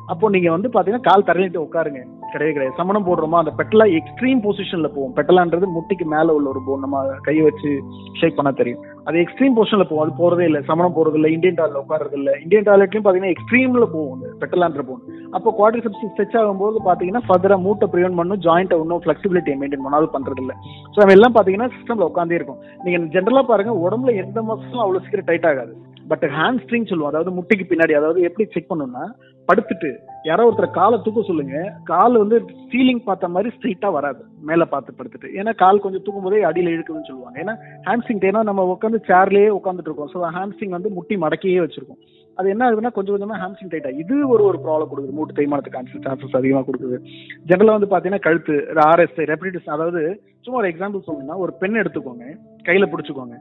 அப்போ நீங்க வந்து பாத்தீங்கன்னா கால் தரையிட்டு உட்காருங்க கிடையாது கிடையாது சமணம் போடுறோமா அந்த பெட்டலா எக்ஸ்ட்ரீம் பொசிஷன்ல போகும் பெட்டலான்றது முட்டிக்கு மேல உள்ள ஒரு போன் நம்ம கையை வச்சு ஷேக் பண்ண தெரியும் அது எக்ஸ்ட்ரீம் பொசிஷன்ல போகும் அது போறதே இல்லை சமணம் போறது இல்லை இந்தியன் டாய்லெட் உட்காரது இல்லை இந்தியன் டாய்லெட்லயும் பாத்தீங்கன்னா எக்ஸ்ட்ரீம்ல போகும் அந்த பெட்டலான்ற போன் அப்போ குவாட்ரிசெப்ஸ் ஸ்ட்ரெச் ஆகும்போது பாத்தீங்கன்னா ஃபர்தரா மூட்டை ப்ரிவென்ட் பண்ணும் ஜாயிண்ட் இன்னும் ஃபிளெக்சிபிலிட்டி மெயின்டைன் பண்ணாலும் பண்றது இல்லை ஸோ நம்ம எல்லாம் பாத்தீங்கன்னா சிஸ்டம்ல உட்காந்தே இருக்கும் நீங்க ஜென்ரலா பாருங்க உடம்புல எந்த மசிலும் அவ்வளவு சீக்கிரம் டைட் ஆகாது பட் ஹேண்ட் ஸ்ட்ரிங் சொல்லுவோம் அதாவது முட்டிக்கு பின்னாடி அதாவது எப்படி செக் பண்ணணும்னா படுத்துட்டு யாரோ ஒருத்தர் காலை தூக்க சொல்லுங்க கால் வந்து சீலிங் பார்த்த மாதிரி ஸ்ட்ரைட்டா வராது மேல பார்த்து படுத்துட்டு ஏன்னா கால் கொஞ்சம் தூக்கும் போதே அடியில இழுக்குதுன்னு சொல்லுவாங்க ஏன்னா ஹேம்ஸ்டிங் ஏன்னா நம்ம உட்காந்து சேர்லயே உட்காந்துட்டு இருக்கோம் ஸோ ஹேம்ஸ்டிங் வந்து முட்டி மடக்கியே வச்சிருக்கோம் அது என்ன ஆகுதுன்னா கொஞ்சம் கொஞ்சமா ஹேம்ஸ்டிங் டைட்டா இது ஒரு ஒரு ப்ராப்ளம் கொடுக்குது மூட்டு தேய்மானத்துக்கு சான்சஸ் அதிகமாக கொடுக்குது ஜென்ரலா வந்து பாத்தீங்கன்னா கழுத்து ஆர்எஸ்ஐ ரெப்டிட்டிஸ் அதாவது சும்மா ஒரு எக்ஸாம்பிள் சொல்லணும்னா ஒரு பென் எடுத்துக்கோங்க கையில பிடிச்சுக்கோங்க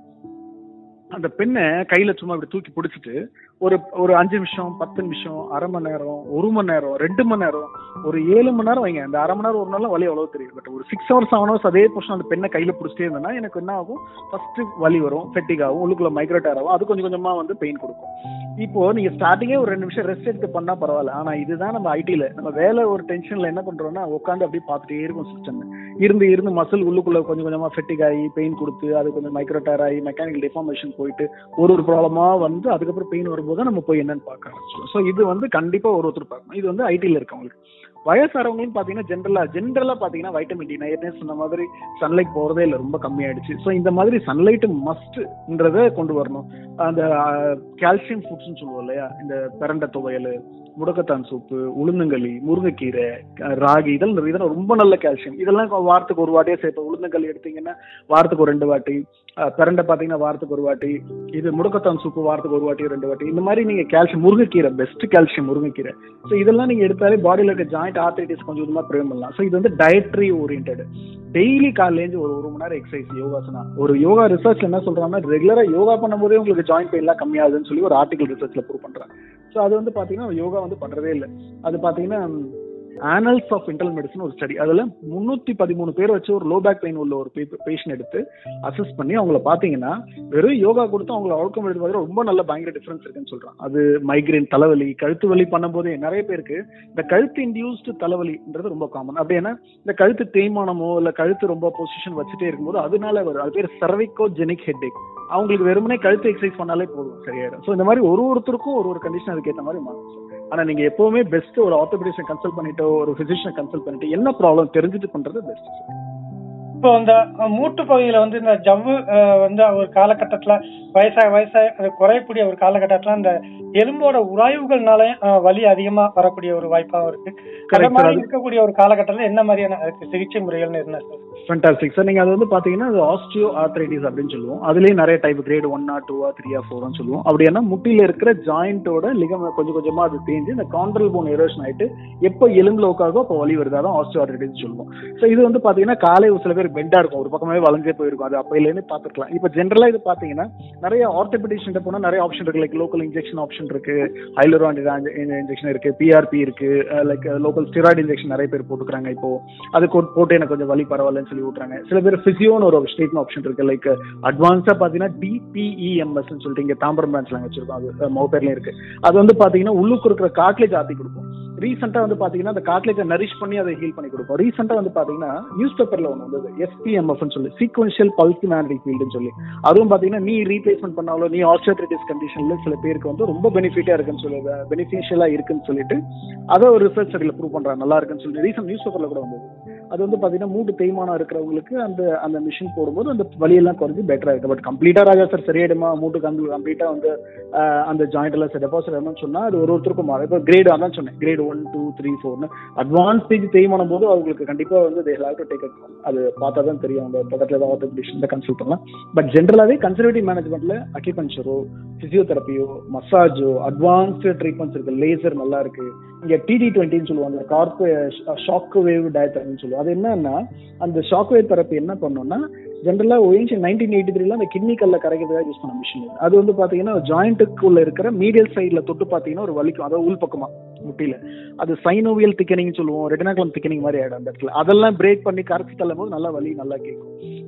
அந்த பெண்ணை கையில சும்மா இப்படி தூக்கி பிடிச்சிட்டு ஒரு ஒரு அஞ்சு நிமிஷம் பத்து நிமிஷம் அரை மணி நேரம் ஒரு மணி நேரம் ரெண்டு மணி நேரம் ஒரு ஏழு மணி நேரம் வைங்க அந்த அரை மணி நேரம் ஒரு நாள் வலி அவ்வளவு தெரியும் பட் ஒரு சிக்ஸ் ஹவர்ஸ் செவன் ஹவர்ஸ் அதே போர்ஷன் அந்த பெண்ணை கையில பிடிச்சிட்டே இருந்தேன்னா எனக்கு என்ன ஆகும் ஃபர்ஸ்ட் வலி வரும் ஃபெட்டிக் ஆகும் உள்ளுக்குள்ள மைக்ரோட்டர் ஆகும் அது கொஞ்சம் கொஞ்சமா வந்து பெயின் கொடுக்கும் இப்போ நீங்க ஸ்டார்டிங்கே ஒரு ரெண்டு நிமிஷம் ரெஸ்ட் எடுத்து பண்ணா பரவாயில்ல ஆனா இதுதான் நம்ம ஐடில நம்ம வேலை ஒரு டென்ஷன்ல என்ன பண்றோம்னா உட்காந்து அப்படியே பார்த்துட்டே இருக்கும் சிஸ்டம் இருந்து இருந்து மசில் உள்ளுக்குள்ள கொஞ்சம் கொஞ்சமா ஃபெட்டிக் ஆகி பெயின் கொடுத்து அது கொஞ்சம் மைக்ரோட்டர் ஆகி மெக்கானிக்கல் டிஃபார்மேஷன் போயிட்டு ஒரு ஒரு ப்ராப்ளமா வந்து அதுக்கப்புறம் பெயின் வரும்போது நம்ம போய் என்னன்னு பார்க்க ஆரம்பிச்சோம் ஸோ இது வந்து கண்டிப்பா ஒரு ஒருத்தர் பார்க்கணும் இது வந்து ஐடில இருக்கவங்களுக்கு வயசானவங்களும் பாத்தீங்கன்னா ஜென்ரலா ஜென்ரலா பாத்தீங்கன்னா வைட்டமின் டி நான் ஏற்கனவே சொன்ன மாதிரி சன்லைட் போறதே இல்லை ரொம்ப கம்மியாயிடுச்சு ஸோ இந்த மாதிரி சன்லைட் மஸ்ட்ன்றத கொண்டு வரணும் அந்த கால்சியம் ஃபுட்ஸ்னு சொல்லுவோம் இல்லையா இந்த பிரண்ட துவையல் முடக்கத்தான் சூப்பு உளுந்தங்களி முருங்கைக்கீரை அஹ் ராகி இதெல்லாம் இதெல்லாம் ரொம்ப நல்ல கால்சியம் இதெல்லாம் வாரத்துக்கு ஒரு வாட்டியே சேர்ப்போம் உளுந்தங்களி எடுத்தீங்கன்னா வாரத்துக்கு ஒரு ரெண்டு வாட்டி அஹ் பிரண்டை பாத்தீங்கன்னா வாரத்துக்கு ஒரு வாட்டி இது முடக்கத்தான் சூப்பு வாரத்துக்கு ஒரு வாட்டி ரெண்டு வாட்டி இந்த மாதிரி நீங்க கால்சியம் முருங்கைக்கீரை பெஸ்ட் கால்சியம் முருங்கைக்கீரை ஸோ இதெல்லாம் நீங்க எடுத்தாலே பாடியில இருக்க ஜாயிண்ட் ஆர்த்திட்டிஸ் கொஞ்சம் கொஞ்சமா ப்ரிவென்ட் பண்ணலாம் ஸோ இது வந்து டயட்ரி ஓரியன்ட் டெய்லி காலையிலேருந்து ஒரு ஒரு மணி நேரம் எக்ஸசைஸ் யோகாசனா ஒரு யோகா ரிசர்ச் என்ன சொல்றாங்கன்னா ரெகுலரா யோகா பண்ணும்போதே உங்களுக்கு ஜாயிண்ட் பெயின்லாம் கம்மியாகுதுன்னு சொல்லி ஒரு ஆர்டிகல் ரிசர்ச்ல ப்ரூவ் பண்றாங்க ஸோ அது வந்து பாத்தீங்கன்னா யோகா வந்து பண்றதே இல்லை அது பாத்தீங்கன்னா ஆனல்ஸ் ஆஃப் இன்டர்னல் மெடிசன் ஒரு ஸ்டடி அதுல முன்னூத்தி பதிமூணு பேர் வச்சு ஒரு லோ பேக் பெயின் உள்ள ஒரு பேஷண்ட் எடுத்து அசஸ் பண்ணி அவங்கள பாத்தீங்கன்னா வெறும் யோகா கொடுத்து அவங்கள அவுட்கம் எடுத்து பார்த்தா ரொம்ப நல்ல பயங்கர டிஃபரன்ஸ் இருக்குன்னு சொல்றாங்க அது மைக்ரைன் தலைவலி கழுத்து வலி பண்ணும்போது நிறைய பேருக்கு இந்த கழுத்து இன்டியூஸ்டு தலைவலின்றது ரொம்ப காமன் அப்படின்னா இந்த கழுத்து தேய்மானமோ இல்ல கழுத்து ரொம்ப பொசிஷன் வச்சுட்டே இருக்கும்போது அதனால வரும் அது பேர் சர்விக்கோ ஜெனிக் ஹெட்டேக் அவங்களுக்கு வெறுமனே கழுத்து எக்ஸசைஸ் பண்ணாலே போதும் சரியாயிடும் ஸோ இந்த மாதிரி ஒரு ஒருத்தருக்கும் ஒரு ஒரு கண்டிஷன் அதுக்கேற்ற மாதிரி மாறும் ஆனா நீங்க எப்பவுமே பெஸ்ட் ஒரு ஆர்த்தோபெடிஷன் கன்சல்ட் பண்ணிட்டோ ஒரு பிசிஷியன் கன்சல்ட் பண்ணிட்டு என்ன ப்ராப்ளம் தெரிஞ்சுட்டு பண்றது பெஸ்ட் இப்போ இந்த அஹ், மூட்டு பகுதியில வந்து இந்த ஜவ்வு அஹ், வந்து ஒரு காலகட்டத்துல வயசாக வயசாக அது குறையக்கூடிய ஒரு காலகட்டத்துல அந்த எலும்போட உராய்வுகள்னால அஹ், வலி அதிகமா வரக்கூடிய ஒரு வாய்ப்பாகவும் இருக்கு அந்த Correct, மாதிரி sir. இருக்கக்கூடிய ஒரு காலகட்டத்துல என்ன மாதிரியான அதுக்கு சிகிச்சை முறைகள்னு என்ன சார் ஃபண்டாஸ்டிக் சார் நீங்க அது வந்து பாத்தீங்கன்னா அது ஆஸ்டியோ ஆர்த்ரைட்டிஸ் அப்படின்னு சொல்லுவோம் அதுலயே நிறைய டைப் கிரேட் ஒன்னா டூவா த்ரீயா ஃபோர்னு சொல்லுவோம் அப்படின்னா முட்டியில இருக்கிற ஜாயிண்டோட லிகம் கொஞ்சம் கொஞ்சமா அது தேஞ்சு இந்த கான்ட்ரல் போன் எரோஷன் ஆயிட்டு எப்போ எலும்புல உட்காதோ அப்போ வலி வருது அதான் ஆஸ்டியோ ஆர்த்ரைட்டிஸ் சொல்லுவோம் ஸோ இது வந்து பாத்தீங்கன்னா காலை ஒரு சில பேர் பெண்டா இருக்கும் ஒரு பக்கமே வளைஞ்சே போயிருக்கும் அது அப்பையிலேருந்து பாத்துக்கலாம் இப்போ ஜென்ரலா இது பாத்தீங்கன்னா நிறைய ஆர்த்தோபெடிஷன் போனா நிறைய ஆப்ஷன் இருக்கு லைக் லோக்கல் இன்ஜெக்ஷன் ஆப்ஷன் இருக்கு ஹைலோரான் இன்ஜெக்ஷன் இருக்கு பிஆர்பி இருக்கு லைக் லோக்கல் ஸ்டிராய்டு இன்ஜெக்ஷன் நிறைய பேர் போட்டுக்கிறாங்க இப்போ அது கொ- போட்டு எனக்கு கொஞ்சம் வலி பரவாயில்லன்னு சொல்லி விட்றாங்க சில பேர் பிசியோன்னு ஒரு ஸ்டேட்மெண்ட் ஆப்ஷன் இருக்கு லைக் அட்வான்ஸா பாத்தீங்கன்னா டிபிஇஎம்எஸ் சொல்லிட்டு இங்க தாம்பரம் பிரான்ச்ல வச்சிருக்கோம் அது மொபைல்ல இருக்கு அது வந்து பாத்தீங்கன்னா உள்ளுக்கு இருக்கிற காட்லேஜ் ஆத்தி கொடுக்கும் ரீசெண்டா வந்து பாத்தீங்கன்னா அந்த காட்லேஜை நரிஷ் பண்ணி அதை ஹீல் பண்ணி கொடுக்கும் ரீசெண்டா வந்து பாத்தீங்கன்னா நியூஸ் பேப்பர்ல ஒன்று வந்தது எஸ்பிஎம்எஃப் சொல்லி சீக்வன்ஷியல் பல்சினாரிட்டி ஃபீல்டுன்னு சொல்லி அதுவும் பாத்தீங்கன்னா நீ ரீப்ளேஸ்மெண்ட் பண்ணாலோ நீ ஆஸ்ட்ரேட்ரிட்டிஸ் கண்டிஷன்ல சில பேருக்கு வந்து ரொம்ப பெனிஃபிட்டா இருக்குன்னு சொல்லி பெனிஃபிஷியலா இருக்குன்னு சொல்லிட்டு அதை ஒரு ரிசர்ச் ஸ்டடியில ப்ரூவ் பண்றாங்க நல்லா இருக்குன்னு சொல்லி ரீசெண்ட் நியூஸ் பேப்பர்ல கூட வந்தது அது வந்து பாத்தீங்கன்னா மூட்டு தேய்மானம் இருக்கிறவங்களுக்கு அந்த அந்த மிஷின் போடும்போது அந்த வலியெல்லாம் குறைஞ்சு பெட்டரா இருக்கு பட் கம்ப்ளீட்டா ராஜா சார் சரியாயிடுமா மூட்டு கம்ப்ளீட்டா வந்து ஆஹ், அந்த ஜாயிண்ட் எல்லாம் டெபாசிட் ஆகணும்னு சொன்னா அது ஒரு ஒருத்தருக்கும் மாறும் இப்போ கிரேட் அதான் சொன்னேன் கிரேட் ஒன் டூ த்ரீ ஃபோர்னு அட்வான்ஸ் ஸ்டேஜ் தேய்மானம் போது அவங்களுக்கு கண்டிப்பா வந்து தே ஹேவ் டு டேக் அது பார்த்தா தான் தெரியும் அந்த பக்கத்துல ஏதாவது ஆர்த்தோபெடிஷன் கன்சல்ட் பண்ணலாம் பட் ஜென்ரலாவே கன்சர்வேட்டிவ் மேனேஜ்மெண்ட்ல அக்கிபஞ்சரோ பிசியோதெரப்பியோ மசாஜோ அட்வான்ஸ்டு ட்ரீட்மெண்ட்ஸ் இருக்கு லேசர் நல்லா இருக்கு இங்க டிடி டுவெண்ட்டின்னு சொல்லுவாங்க கார்போ ஷாக் வேவ் டயத்தரன்னு சொல்லுவோம் அது என்னன்னா அந்த ஷாக் வேவ் தெரப்பி என்ன பண்ணோம்னா ஜென்ரலா ஒயின்ஸ் நைன்டீன் எயிட்டி த்ரீல அந்த கிட்னி கல்ல கரைக்கிறதுக்காக யூஸ் பண்ண மிஷின் அது வந்து பாத்தீங்கன்னா ஜாயிண்ட்டுக்குள்ள இருக்கிற மீடியல் சைடுல தொட்டு பாத்தீங்கன்னா ஒரு வலிக்கும் அதாவது உள் பக்கமா முட்டியில அது சைனோவியல் திக்கனிங் சொல்லுவோம் ரெட்டினாகுலம் திக்கனிங் மாதிரி ஆயிடும் அந்த இடத்துல அதெல்லாம் பிரேக் பண்ணி கரைச்சி தள்ளும் போது நல்லா வலி நல்லா கேட்கும் ஸோ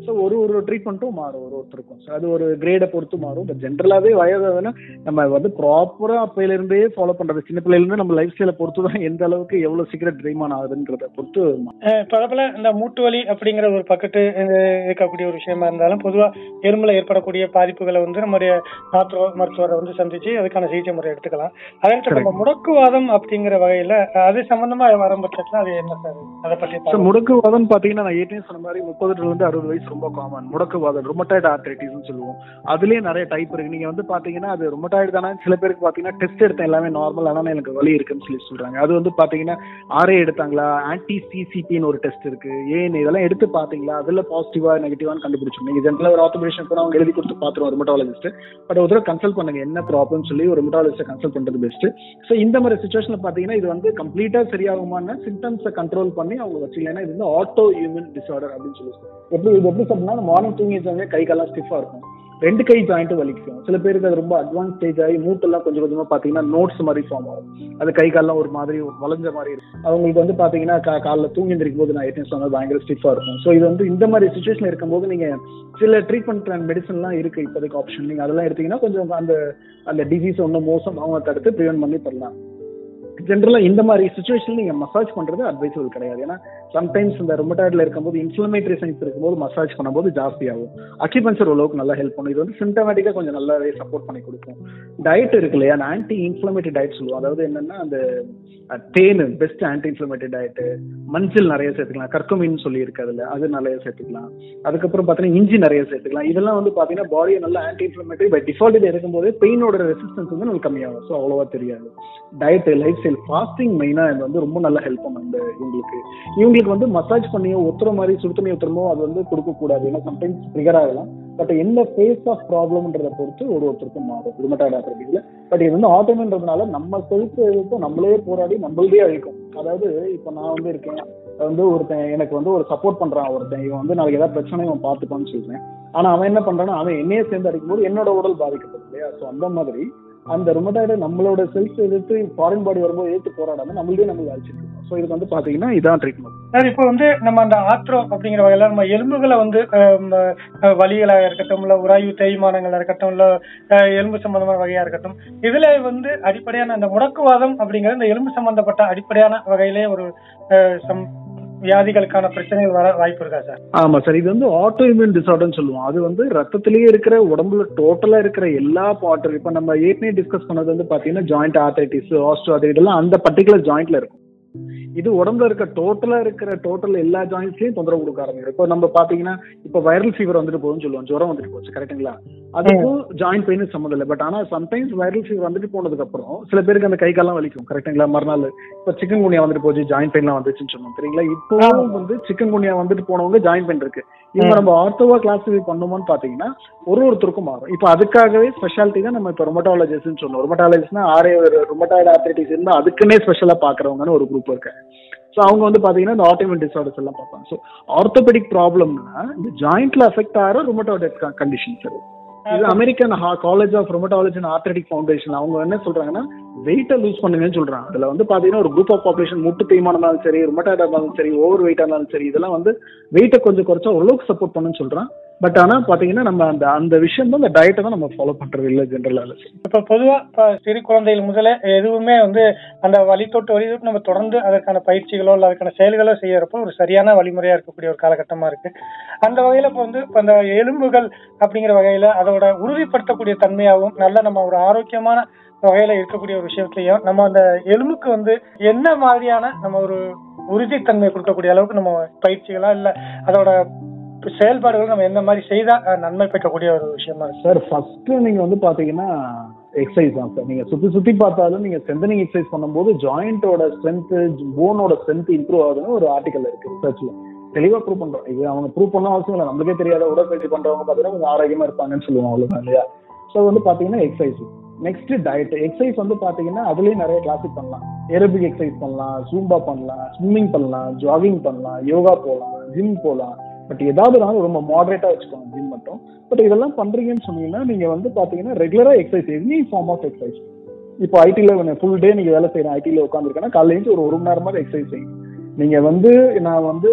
ஸோ ஒரு ஒரு ட்ரீட்மெண்ட்டும் மாறும் ஒரு ஒருத்தருக்கும் ஸோ அது ஒரு கிரேடை பொறுத்து மாறும் பட் ஜென்ரலாகவே வயதாதுன்னா நம்ம வந்து ப்ராப்பராக அப்பையிலேருந்தே ஃபாலோ பண்ணுறது சின்ன பிள்ளையிலேருந்து நம்ம லைஃப் ஸ்டைலை பொறுத்து தான் எந்த அளவுக்கு எவ்வளோ சீக்கிரம் ட்ரீம் ஆகுதுன்றத பொறுத்து அஹ் பரவல இந்த மூட்டு வலி அப்படிங்கிற ஒரு பக்கத்து அஹ் இருக்கக்கூடிய ஒரு விஷயமா இருந்தாலும் பொதுவா எலும்புல ஏற்படக்கூடிய பாதிப்புகளை வந்து நம்முடைய நாத்துவ மருத்துவரை வந்து சந்திச்சு அதுக்கான சிகிச்சை முறை எடுத்துக்கலாம் அதே நேரத்துல இந்த முடக்குவாதம் அப்படிங்கிற வகையில அஹ் அது சம்பந்தமா வரும் பட்சத்துல அது என்ன சார் அதை பற்றி ஸோ தகவல். முடக்குவாதம் பார்த்தீங்கன்னா நான் ஏற்கனவே சொன்ன மாதிரி முப்பதுல இருந்து அறுபது வயசு ரொம்ப காமன் முடக்குவாதம் ரொமட்டாய்டு ஆர்த்ரைட்டிஸ்னு சொல்லுவோம் அதுலயே நிறைய டைப் இருக்கு நீங்க வந்து பாத்தீங்கன்னா அது ரொமட்டாய்டு தானே சில பேருக்கு பாத்தீங்கன்னா டெஸ்ட் எடுத்தேன் எல்லாமே நார்மல் ஆனால் எனக்கு வலி இருக்குன்னு சொல்லி சொல்றாங்க அது வந்து பாத்தீங்கன்னா ஆர்ஏ எடுத்தாங்களா ஆன்டி சிசிபின்னு ஒரு டெஸ்ட் இருக்கு ஏன் இதெல்லாம் எடுத்து பாத்தீங்களா அதுல பாசிட்டிவா நெகட்டிவான்னு கண்டுபிடிச்சோம் நீங்க ஜென்ரலா ஒரு ஆத்தோபரேஷன் கூட அவங்க எழுதி கொடுத்து பாத்துருவோம் ரொமட்டாலஜிஸ்ட் பட் ஒரு தடவை கன்சல்ட் பண்ணுங்க என்ன ப்ராப்ளம் சொல்லி ஒரு ரொமட்டாலஜிஸ்ட கன்சல்ட் பண்றது பெஸ்ட் ஸோ இந்த மாதிரி சுச்சுவேஷன்ல பாத்தீங்கன்னா இது வந்து கம்ப்ளீட்டா சரியாகுமான சிம்டம்ஸை கண்ட்ரோல் பண்ணி அவங்க வச்சுக்கலாம் இது வந்து ஆட்டோ இம்யூன் டிசார்டர் அப்படின்னு சொல்லி சொல்லுவாங்க. எப்படி இது எப்படி சொல்றேன்னா மார்னிங் தூங்கி வச்சாங்க கை கால்லாம் ஸ்டிஃபா இருக்கும் ரெண்டு கை ஜாயிண்ட் வலிக்கும் சில பேருக்கு அது ரொம்ப அட்வான்ஸ் ஸ்டேஜ் ஆகி மூட்டெல்லாம் கொஞ்சம் கொஞ்சமா பாத்தீங்கன்னா நோட்ஸ் மாதிரி ஃபார்ம் ஆகும் அது கை கால்லாம் ஒரு மாதிரி வளைஞ்ச மாதிரி இருக்கும் அவங்களுக்கு வந்து பாத்தீங்கன்னா கா- காலைல தூங்கி எந்திரிக்கும் போது நான் ஏற்கனவே சொன்னது பயங்கர ஸ்டிஃபா இருக்கும் ஸோ இது வந்து இந்த மாதிரி சுச்சுவேஷன் இருக்கும்போது நீங்க சில ட்ரீட்மெண்ட் அண்ட் மெடிசன்லாம் இருக்கு இப்போதைக்கு ஆப்ஷன் நீங்க அதெல்லாம் எடுத்தீங்கன்னா கொஞ்சம் அந்த அந்த டிசீஸ் ஒன்றும் மோசம் அவங்க தடுத்து ப்ரிவென்ட் பண்ணி தரலாம் ஜென்ரலா இந்த மாதிரி சுச்சுவேஷன் நீங்க மசாஜ் பண்றது அட்வைசபிள் கிடையாது ஏன்னா சம்டைம்ஸ் இந்த ரொமட்டாய்டில் இருக்கும்போது இன்ஃப்ளமேட்டரி சைன்ஸ் இருக்கும்போது மசாஜ் பண்ணும்போது ஜாஸ்தி ஆகும் அக்யூபஞ்சர் ஓரளவுக்கு நல்லா ஹெல்ப் பண்ணும் இது வந்து சிம்டமேட்டிக்கா கொஞ்சம் நல்லாவே சப்போர்ட் பண்ணி கொடுக்கும் டயட் இருக்கு இல்லையா ஆன்டி இன்ஃப்ளமேட்டரி டயட் சொல்லுவோம் அதாவது என்னன்னா அந்த அஹ், தேன் பெஸ்ட் ஆன்டி இன்ஃப்ளமேட்டரி டயட் மஞ்சள் நிறைய சேர்த்துக்கலாம் கற்கமின்னு சொல்லி இருக்கு அதுல அது நிறைய சேர்த்துக்கலாம் அதுக்கப்புறம் பார்த்தீங்கன்னா இஞ்சி நிறைய சேர்த்துக்கலாம் இதெல்லாம் வந்து பார்த்தீங்கன்னா பாடியை நல்லா ஆன்டி இன்ஃப்ளமேட்டரி பை டிஃபால்ட் இது இருக்கும்போது பெயினோட ரெசிஸ்டன்ஸ் வந்து நமக்கு கம்மியாகும் ஸோ அவ்வளோவா தெரியாது டயட் லைஃப் ஸ்டைல் ஃபாஸ்டிங் மெயினாக இது வந்து ரொம்ப நல்லா ஹெல்ப் பண்ணும் இந்த இவங்களுக்கு இவங்களுக்கு வந்து மசாஜ் பண்ணியோ ஒத்துற மாதிரி சுடு தண்ணி ஊத்துறமோ அது வந்து கொடுக்கக்கூடாது ஏன்னா சம்டைம்ஸ் ட்ரிகர் ஆகலாம் பட் எந்த ஃபேஸ் ஆஃப் ப்ராப்ளம்ன்றதை பொறுத்து ஒரு ஒருத்தருக்கும் மாறும் ருமட்டாய்டு ஆர்த்ரைட்டிஸ்ல பட் இது வந்து ஆட்டோமன்றதுனால நம்ம செல்ஃப் எழுத்து நம்மளே போராடி நம்மளே அழிக்கும் அதாவது இப்போ நான் வந்து இருக்கேன் வந்து ஒருத்தன் எனக்கு வந்து ஒரு சப்போர்ட் பண்றான் ஒருத்தன் இவன் வந்து நாளைக்கு ஏதாவது பிரச்சனை இவன் பார்த்துப்பான்னு சொல்றேன் ஆனா அவன் என்ன பண்றான்னா அவன் என்னையே சேர்ந்து அடிக்கும்போது என்னோட உடல் பாதிக்கப்படும் இல்லையா ஸோ அந்த மாதிரி அந்த ருமட்டாய்டு நம்மளோட செல்ஃப் எதிர்த்து ஃபாரின் பாடி வரும்போது எதிர்த்து போராடாம நம்மளே நம்மளுக்கு அழிச்சிட்டு இருக்கோம் ஸோ இதுக்கு வந்து பாத்தீங்கன்னா இதான் ட்ரீட்மெண்ட் சார் இப்போ வந்து நம்ம அந்த ஆத்ரோ அப்படிங்கிற வகையில நம்ம எலும்புகளை வந்து ஹம், அஹ், வலிகளாக இருக்கட்டும் இல்ல உராய்வு தேய்மானங்களா இருக்கட்டும் இல்ல அஹ், எலும்பு சம்பந்தமான வகையா இருக்கட்டும் இதுல வந்து அடிப்படையான அந்த முடக்குவாதம் அப்படிங்கிற இந்த எலும்பு சம்பந்தப்பட்ட அடிப்படையான வகையிலே ஒரு அஹ், சம் வியாதிகளுக்கான பிரச்சனைகள் வர வாய்ப்பு இருக்கா சார் ஆமா சார் இது வந்து ஆட்டோ இம்யூன் டிசார்டர்னு சொல்லுவோம் அது வந்து ரத்தத்திலேயே இருக்கிற உடம்புல டோட்டலா இருக்கிற எல்லா பாட்டும் இப்ப நம்ம ஏற்கனவே டிஸ்கஸ் பண்ணது வந்து பாத்தீங்கன்னா ஜாயிண்ட் ஆர்த்தைட்டிஸ் ஆஸ்டோ எல்லாம் அந்த பர்டிகுலர் ஜாயிண்ட்ல இருக்கும் இது உடம்புல இருக்க டோட்டலா இருக்கிற டோட்டல் எல்லா ஜாயிண்ட்ஸ்லயும் தொந்தரவு கொடுக்க ஆரம்பிக்கும் இப்போ நம்ம பாத்தீங்கன்னா இப்போ வைரல் ஃபீவர் வந்துட்டு போகுதுன்னு சொல்லுவோம் ஜுரம் வந்துட்டு போச்சு கரெக்ட்டுங்களா அதுக்கும் ஜாயிண்ட் பெயின் சம்மந்தம் இல்லை பட் ஆனா சம்டைம்ஸ் வைரல் ஃபீவர் வந்துட்டு போனதுக்கு அப்புறம் சில பேருக்கு அந்த கை கால்லாம் வலிக்கும் கரெக்ட்டுங்களா மறுநாள் இப்போ சிக்கன் குனியா வந்துட்டு போச்சு ஜாயிண்ட் பெயின்லாம் வந்துச்சுன்னு சொன்னோம் சரிங்களா இப்போவும் வந்து சிக்கன் குனியா வந்துட்டு போனவங்க ஜாயிண்ட் பெயின் இருக்கு இவங்க நம்ம ஆர்த்தோவா கிளாஸிஃபை பண்ணுமோன்னு பாத்தீங்கன்னா ஒரு ஒருத்தருக்கும் மாறும் இப்போ அதுக்காகவே ஸ்பெஷாலிட்டி தான் நம்ம இப்போ ரொமட்டாலஜிஸ்ட்னு சொன்னோம் ரொமட்டாலஜிஸ்ட்னா ஆரே ரொமட்டாய்டு ஆர்த்திட்டிஸ் இருந்தா அதுக்குன்னே ஸ்பெஷலா பாக்குறவங்கன்னு ஒரு குரூப் இருக்கு ஸோ அவங்க வந்து பாத்தீங்கன்னா இந்த ஆட்டோமின் டிசார்டர்ஸ் எல்லாம் பார்ப்பாங்க ஸோ ஆர்த்தோபெடிக் ப்ராப்ளம்னா இந்த ஜாயிண்ட்ல அஃபெக்ட் ஆகிற ரொமட்டோட கண்டிஷன்ஸ் அது இது American college of rheumatology and arthritic foundation அவங்க என்ன சொல்றாங்கன்னா வெயிட்டை லூஸ் பண்ணுங்கன்னு சொல்றாங்க அதுல வந்து பாத்தீங்கன்னா ஒரு குரூப் ஆஃப் பாப்புலேஷன் முட்டு தேய்மானம் இருந்தாலும் சரி ரொமட்டாய்டா இருந்தாலும் சரி ஓவர் வெயிட்டா இருந்தாலும் சரி இதெல்லாம் வந்து வெயிட்டை கொஞ்சம் குறைச்சா ஓரளவுக்கு சப்போர்ட் பண்ணுன்னு சொல்றான் பட் ஆனா பாத்தீங்கன்னா நம்ம அந்த அந்த விஷயம் தான் அந்த டயட்டை தான் நம்ம ஃபாலோ பண்றது இல்லை ஜென்ரலால இப்ப பொதுவா இப்ப சிறு குழந்தைகள் முதல்ல எதுவுமே வந்து அந்த வழி தொட்டு வழி தொட்டு நம்ம தொடர்ந்து அதற்கான பயிற்சிகளோ இல்ல அதுக்கான செயல்களோ செய்யறப்போ ஒரு சரியான வழிமுறையா இருக்கக்கூடிய ஒரு காலகட்டமா இருக்கு அந்த வகையில இப்ப வந்து இப்ப அந்த எலும்புகள் அப்படிங்கிற வகையில அதோட உறுதிப்படுத்தக்கூடிய தன்மையாகவும் நல்ல நம்ம ஒரு ஆரோக்கியமான வகையில இருக்கக்கூடிய ஒரு விஷயத்தையும் நம்ம அந்த எலும்புக்கு வந்து என்ன மாதிரியான நம்ம ஒரு உறுதித்தன்மை கொடுக்கக்கூடிய அளவுக்கு நம்ம பயிற்சிகளா இல்ல அதோட செயல்பாடுகள் நம்ம எந்த மாதிரி செய்தா அஹ், நன்மை பெறக்கூடிய ஒரு விஷயமா இருக்கு சார் ஃபர்ஸ்ட் நீங்க வந்து பாத்தீங்கன்னா எக்ஸசைஸ் தான் சார் நீங்க சுத்தி சுத்தி பார்த்தாலும் நீங்க ஸ்ட்ரென்தனிங் எக்ஸசைஸ் பண்ணும்போது ஜாயிண்டோட ஸ்ட்ரென்த் போனோட ஸ்ட்ரென்த் இம்ப்ரூவ் ஆகுதுன்னு ஒரு ஆர்டிகல் இருக்கு ரிசர்ச்ல தெளிவா ப்ரூவ் பண்றோம் இது அவங்க ப்ரூவ் பண்ண அவசியம் இல்லை நம்மளுக்கே தெரியாத உடற்பயிற்சி பண்றவங்க பாத்தீங்கன்னா கொஞ்சம் ஆரோக்கியமா இருப்பாங்கன்னு சொல்லுவோம் அவ்வளவுதான் இல்லையா ஸோ வந்து பாத்தீங்கன்னா எக்ஸசைஸ் நெக்ஸ்ட் டயட் எக்ஸசைஸ் வந்து பாத்தீங்கன்னா அதுலயும் நிறைய கிளாஸிக் பண்ணலாம் ஏரோபிக் எக்ஸசைஸ் பண்ணலாம் ஜூம்பா பண்ணலாம் ஸ்விம்மிங் பண்ணலாம் ஜாகிங் பண்ணலாம் யோகா போகலாம் ஜிம் போகலாம் பட் ஏதாவது நாள் ரொம்ப மாடரேட்டா வச்சுக்கோங்க ஜிம் மட்டும் பட் இதெல்லாம் பண்றீங்கன்னு சொன்னீங்கன்னா நீங்க வந்து பாத்தீங்கன்னா ரெகுலரா exercise any form of exercise இப்போ ஐடில ஃபுல் டே நீங்க வேலை செய்யறேன் ஐடில உட்காந்துருக்கேன்னா காலையில எழுந்து ஒரு ஒரு மணி நேரமாவது எக்ஸசைஸ் செய்யும் நீங்க வந்து நான் வந்து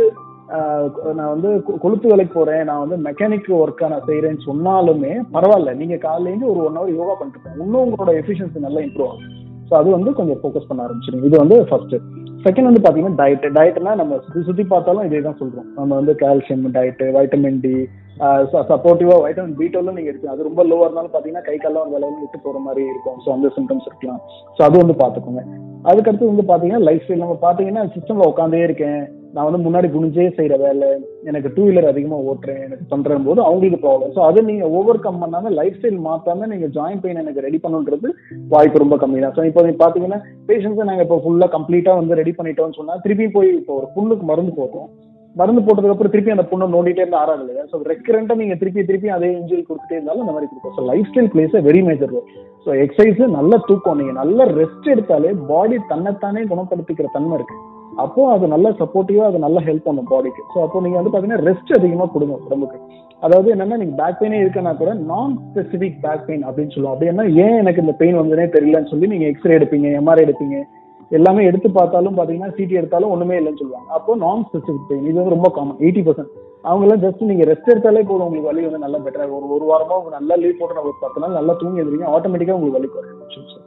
ஆஹ் நான் வந்து கொ- கொளுத்து வேலைக்கு போறேன் நான் வந்து மெக்கானிக் ஒர்க்கா நான் செய்யறேன்னு சொன்னாலுமே பரவாயில்ல நீங்க காலையில ஒரு ஒன் ஹவர் யோகா பண்ணிட்டு போங்க. இன்னும் உங்களோட எஃபிஷியன்சி நல்லா இம்ப்ரூவ் ஆகும் ஸோ அது வந்து கொஞ்சம் ஃபோக்கஸ் பண்ண ஆரம்பிச்சிருங்க இது வந்து ஃபர்ஸ்ட் செகண்ட் வந்து பாத்தீங்கன்னா டயட் டயட்னா நம்ம சுத்தி சுத்தி பார்த்தாலும் இதே தான் சொல்றோம் நம்ம வந்து கால்சியம் டயட் வைட்டமின் டி சப்போர்ட்டிவா வைட்டமின் பி டுவெல் நீங்க இருக்கு அது ரொம்ப லோவா இருந்தாலும் பாத்தீங்கன்னா கை காலம் வேலை விட்டு போற மாதிரி இருக்கும் ஸோ அந்த சிம்டம்ஸ் இருக்கலாம் ஸோ அது வந்து பாத்துக்கோங்க அதுக்கடுத்து வந்து பாத்தீங்கன்னா லைஃப் ஸ்டைல் நம்ம பாத்தீங்கன்னா சிஸ்டம்ல உட்காந்தே இருக்கேன் நான் வந்து முன்னாடி குனிஞ்சே செய்யற வேலை எனக்கு டூ வீலர் அதிகமா ஓட்டுறேன் எனக்கு பண்றேன் போது அவங்களுக்கு ப்ராப்ளம் ஸோ அதை நீங்க ஓவர் கம் பண்ணாம லைஃப் ஸ்டைல் மாத்தாம நீங்க ஜாயின் பெயின் எனக்கு ரெடி பண்ணுன்றது வாய்ப்பு ரொம்ப கம்மி தான் ஸோ இப்போ நீங்க பாத்தீங்கன்னா பேஷண்ட்ஸை நாங்க இப்போ ஃபுல்லா கம்ப்ளீட்டா வந்து ரெடி பண்ணிட்டோம்னு சொன்னா திருப்பி போய் இப்போ ஒரு புண்ணுக்கு மருந்து போட்டோம் மருந்து போட்டதுக்கு அப்புறம் திருப்பி அந்த புண்ணை நோண்டிட்டே இருந்து ஆறாது இல்லையா ஸோ ரெக்கரண்டா நீங்க திருப்பி திருப்பி அதே இன்ஜுரி கொடுத்துட்டே இருந்தாலும் அந்த மாதிரி கொடுக்கும் so lifestyle plays very major role so exercise நல்ல தூக்கம் நீங்க நல்ல ரெஸ்ட் எடுத்தாலே பாடி தன்னைத்தானே குணப்படுத்திக்கிற தன்மை இருக்கு அப்போ அது நல்ல சப்போர்ட்டிவா அது நல்லா ஹெல்ப் பண்ணும் பாடிக்கு ஸோ அப்போ நீங்க வந்து பாத்தீங்கன்னா ரெஸ்ட் அதிகமா கொடுங்க உடம்புக்கு அதாவது என்னன்னா நீங்க பேக் பெயினே இருக்குன்னா கூட நான் ஸ்பெசிபிக் பேக் பெயின் அப்படின்னு சொல்லுவோம் அப்படின்னா ஏன் எனக்கு இந்த பெயின் வந்ததுனே தெரியலன்னு சொல்லி நீங்க எக்ஸ்ரே எடுப்பீங்க எம்ஆர்ஐ எடுப்பீங்க எல்லாமே எடுத்து பார்த்தாலும் பாத்தீங்கன்னா சிடி எடுத்தாலும் ஒண்ணுமே இல்லைன்னு சொல்லுவாங்க அப்போ நான் ஸ்பெசிபிக் பெயின் இது வந்து ரொம்ப காமன் எயிட்டி பர்சன்ட் அவங்க எல்லாம் ஜஸ்ட் நீங்க ரெஸ்ட் எடுத்தாலே போதும் உங்களுக்கு வலி வந்து நல்லா பெட்டரா ஒரு ஒரு வாரமா உங்க நல்லா லீவ் போட்டு நான் ஒரு பத்து நாள் நல்லா தூங்கி எழுதுறீங்க ஆட்டோமேட்டிக்கா உங்களுக்கு வலி குறையும்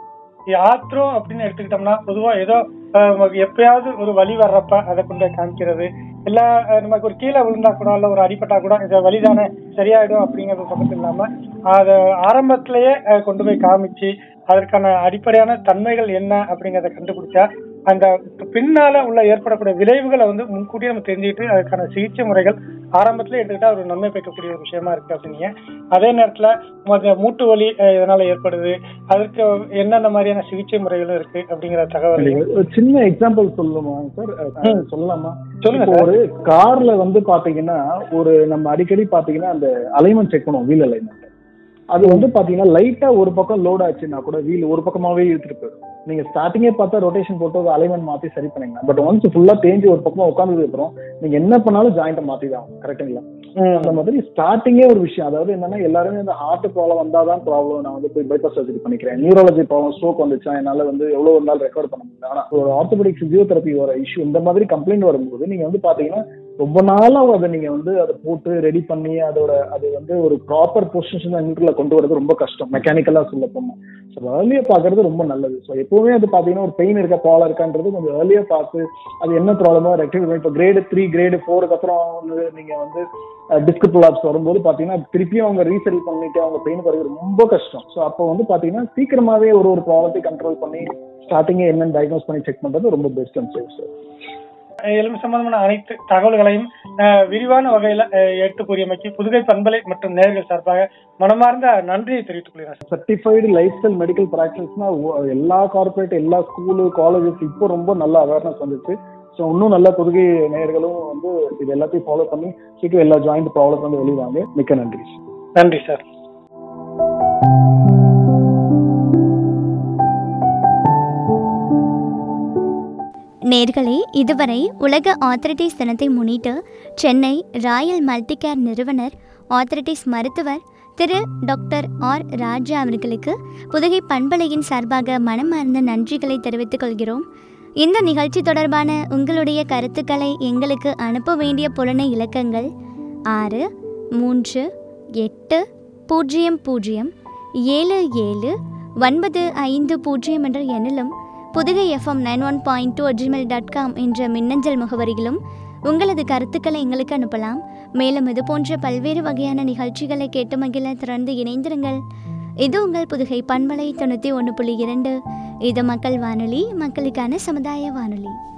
ஆத்ரோ அப்படின்னு எடுத்துக்கிட்டோம்னா பொதுவா ஏதோ அஹ், நமக்கு எப்பயாவது ஒரு வலி வர்றப்ப அதை கொண்டு போய் காமிக்கிறது இல்ல அஹ், நமக்கு ஒரு கீழே விழுந்தா கூட இல்ல ஒரு அடிபட்டா கூட இது வலிதானே சரியாயிடும் அப்படிங்கிறது பக்கத்து இல்லாம அதை ஆரம்பத்திலேயே அஹ், கொண்டு போய் காமிச்சு அதற்கான அடிப்படையான தன்மைகள் என்ன அப்படிங்கறத கண்டுபிடிச்சா அந்த பின்னால உள்ள ஏற்படக்கூடிய விளைவுகளை வந்து முன்கூட்டியே நம்ம தெரிஞ்சுக்கிட்டு அதுக்கான சிகிச்சை முறைகள் ஆரம்பத்திலே எடுத்துக்கிட்டா ஒரு நன்மை பெறக்கூடிய ஒரு விஷயமா இருக்கு அப்படின்னீங்க அதே நேரத்துல மத்த மூட்டு வலி அஹ், இதனால ஏற்படுது அதற்கு என்னென்ன மாதிரியான சிகிச்சை முறைகளும் இருக்கு அப்படிங்கிற தகவல் ஒரு சின்ன எக்ஸாம்பிள் சொல்லுமா சார் சொல்லலாமா சொல்லுங்க இப்போ சார் ஒரு கார்ல வந்து பாத்தீங்கன்னா ஒரு நம்ம அடிக்கடி பாத்தீங்கன்னா அந்த அலைன்மெண்ட் செக் பண்ணுவோம் வீல் அலைன்மெண்ட் அது வந்து பாத்தீங்கன்னா லைட்டா ஒரு பக்கம் லோட் ஆச்சுன்னா கூட வீல் ஒரு பக்கமாவே இழுத்துட்டு போயிடும் நீங்க ஸ்டார்டிங்கே பார்த்தா ரொட்டேஷன் போட்டு அலைன்மெண்ட் மாத்தி சரி பண்ணிக்கலாம் பட் ஒன்ஸ் ஃபுல்லா தேஞ்சு ஒரு பக்கமா உட்காந்ததுக்கு அப்புறம் நீங்க என்ன பண்ணாலும் ஜாயிண்ட்டை மாத்தி தான் கரெக்டுங்களா அந்த மாதிரி ஸ்டார்டிங்கே ஒரு விஷயம் அதாவது என்னன்னா எல்லாருமே இந்த ஹார்ட் ப்ராப்ளம் வந்தாதான் ப்ராப்ளம் நான் வந்து போய் பைபாஸ் சர்ஜரி பண்ணிக்கிறேன் நியூராலஜி ப்ராப்ளம் ஸ்ட்ரோக் வந்துச்சா என்னால வந்து எவ்வளவு ஒரு நாள் ரெக்கவர் பண்ண முடியல ஆனா ஒரு ஆர்த்தோபெடிக் பிசியோதெரப்பி வர இஷ்யூ இந்த மாதிரி கம்ப்ளைண்ட் வரும்போது நீங்க வந்து பாத்தீங்கன்னா ரொம்ப நாளா அதை நீங்க வந்து அதை போட்டு ரெடி பண்ணி அதோட அது வந்து ஒரு ப்ராப்பர் பொசிஷன் நியூட்ரல கொண்டு வரது ரொம்ப கஷ்டம் மெக்கானிக்கலா சொல்ல போனோம் ஸோ ஏர்லியா பாக்குறது ரொம்ப நல்லது ஸோ எப்பவுமே அது பாத்தீங்கன்னா ஒரு பெயின் இருக்கா ப்ராப்ளம் இருக்கான்றது கொஞ்சம் ஏர்லியா பார்த்து அது என்ன ப்ராப்ளமோ ரெக்டிஃபை இப்போ கிரேடு த்ரீ கிரேடு ஃபோருக்கு அப்புறம் வந்து நீங்க வந்து டிஸ்க் புலாப்ஸ் வரும்போது பாத்தீங்கன்னா திருப்பியும் அவங்க ரீசெல் பண்ணிட்டு அவங்க பெயின் குறைவது ரொம்ப கஷ்டம் ஸோ அப்போ வந்து பாத்தீங்கன்னா சீக்கிரமாவே ஒரு ஒரு ப்ராப்ளத்தை கண்ட்ரோல் பண்ணி ஸ்டார்டிங்கே என்னன்னு டயக்னோஸ் பண்ணி செக் பண்றது ரொம்ப பெஸ்ட் அண்ட் சேஃப் சார் எலும்பு சம்பந்தமான அனைத்து தகவல்களையும் அஹ், விரிவான வகையில அஹ், எடுத்து கூறியமைக்கு புதுகை பண்பலை மற்றும் நேர்கள் சார்பாக மனமார்ந்த நன்றியை தெரிவித்துக் கொள்கிறேன் sir. Certified lifestyle medical ப்ராக்டிஸ்னா எல்லா கார்பரேட் எல்லா ஸ்கூலு காலேஜஸ் இப்போ ரொம்ப நல்ல அவேர்னஸ் வந்துச்சு ஸோ இன்னும் நல்ல புதுகை நேயர்களும் வந்து இது எல்லாத்தையும் ஃபாலோ பண்ணி சீக்கிரம் எல்லா ஜாயிண்ட் ப்ராப்ளம் வந்து வெளிவாங்க மிக்க நன்றி நன்றி சார் நேர்களே இதுவரை உலக ஆத்தரிட்டிஸ் தினத்தை முன்னிட்டு சென்னை ராயல் மல்டிகேர் நிறுவனர் ஆத்தரிட்டிஸ் மருத்துவர் திரு டாக்டர் ஆர் ராஜா அவர்களுக்கு புதுகை பண்பலையின் சார்பாக மனமார்ந்த நன்றிகளை தெரிவித்துக் கொள்கிறோம் இந்த நிகழ்ச்சி தொடர்பான உங்களுடைய கருத்துக்களை எங்களுக்கு அனுப்ப வேண்டிய புலனை இலக்கங்கள் ஆறு மூன்று எட்டு பூஜ்ஜியம் பூஜ்ஜியம் ஏழு ஏழு ஒன்பது ஐந்து பூஜ்ஜியம் என்ற எண்ணிலும் Pudukai FM nine one point two gmail dot com என்ற மின்னஞ்சல் முகவரியிலும் உங்களது கருத்துக்களை எங்களுக்கு அனுப்பலாம் மேலும் இது போன்ற பல்வேறு வகையான நிகழ்ச்சிகளை கேட்டு மகிழ தொடர்ந்து இணைந்திருங்கள் இது உங்கள் புதுகை பண்பலை தொண்ணூற்றி ஒன்று புள்ளி இரண்டு இது மக்கள் வானொலி மக்களுக்கான சமுதாய வானொலி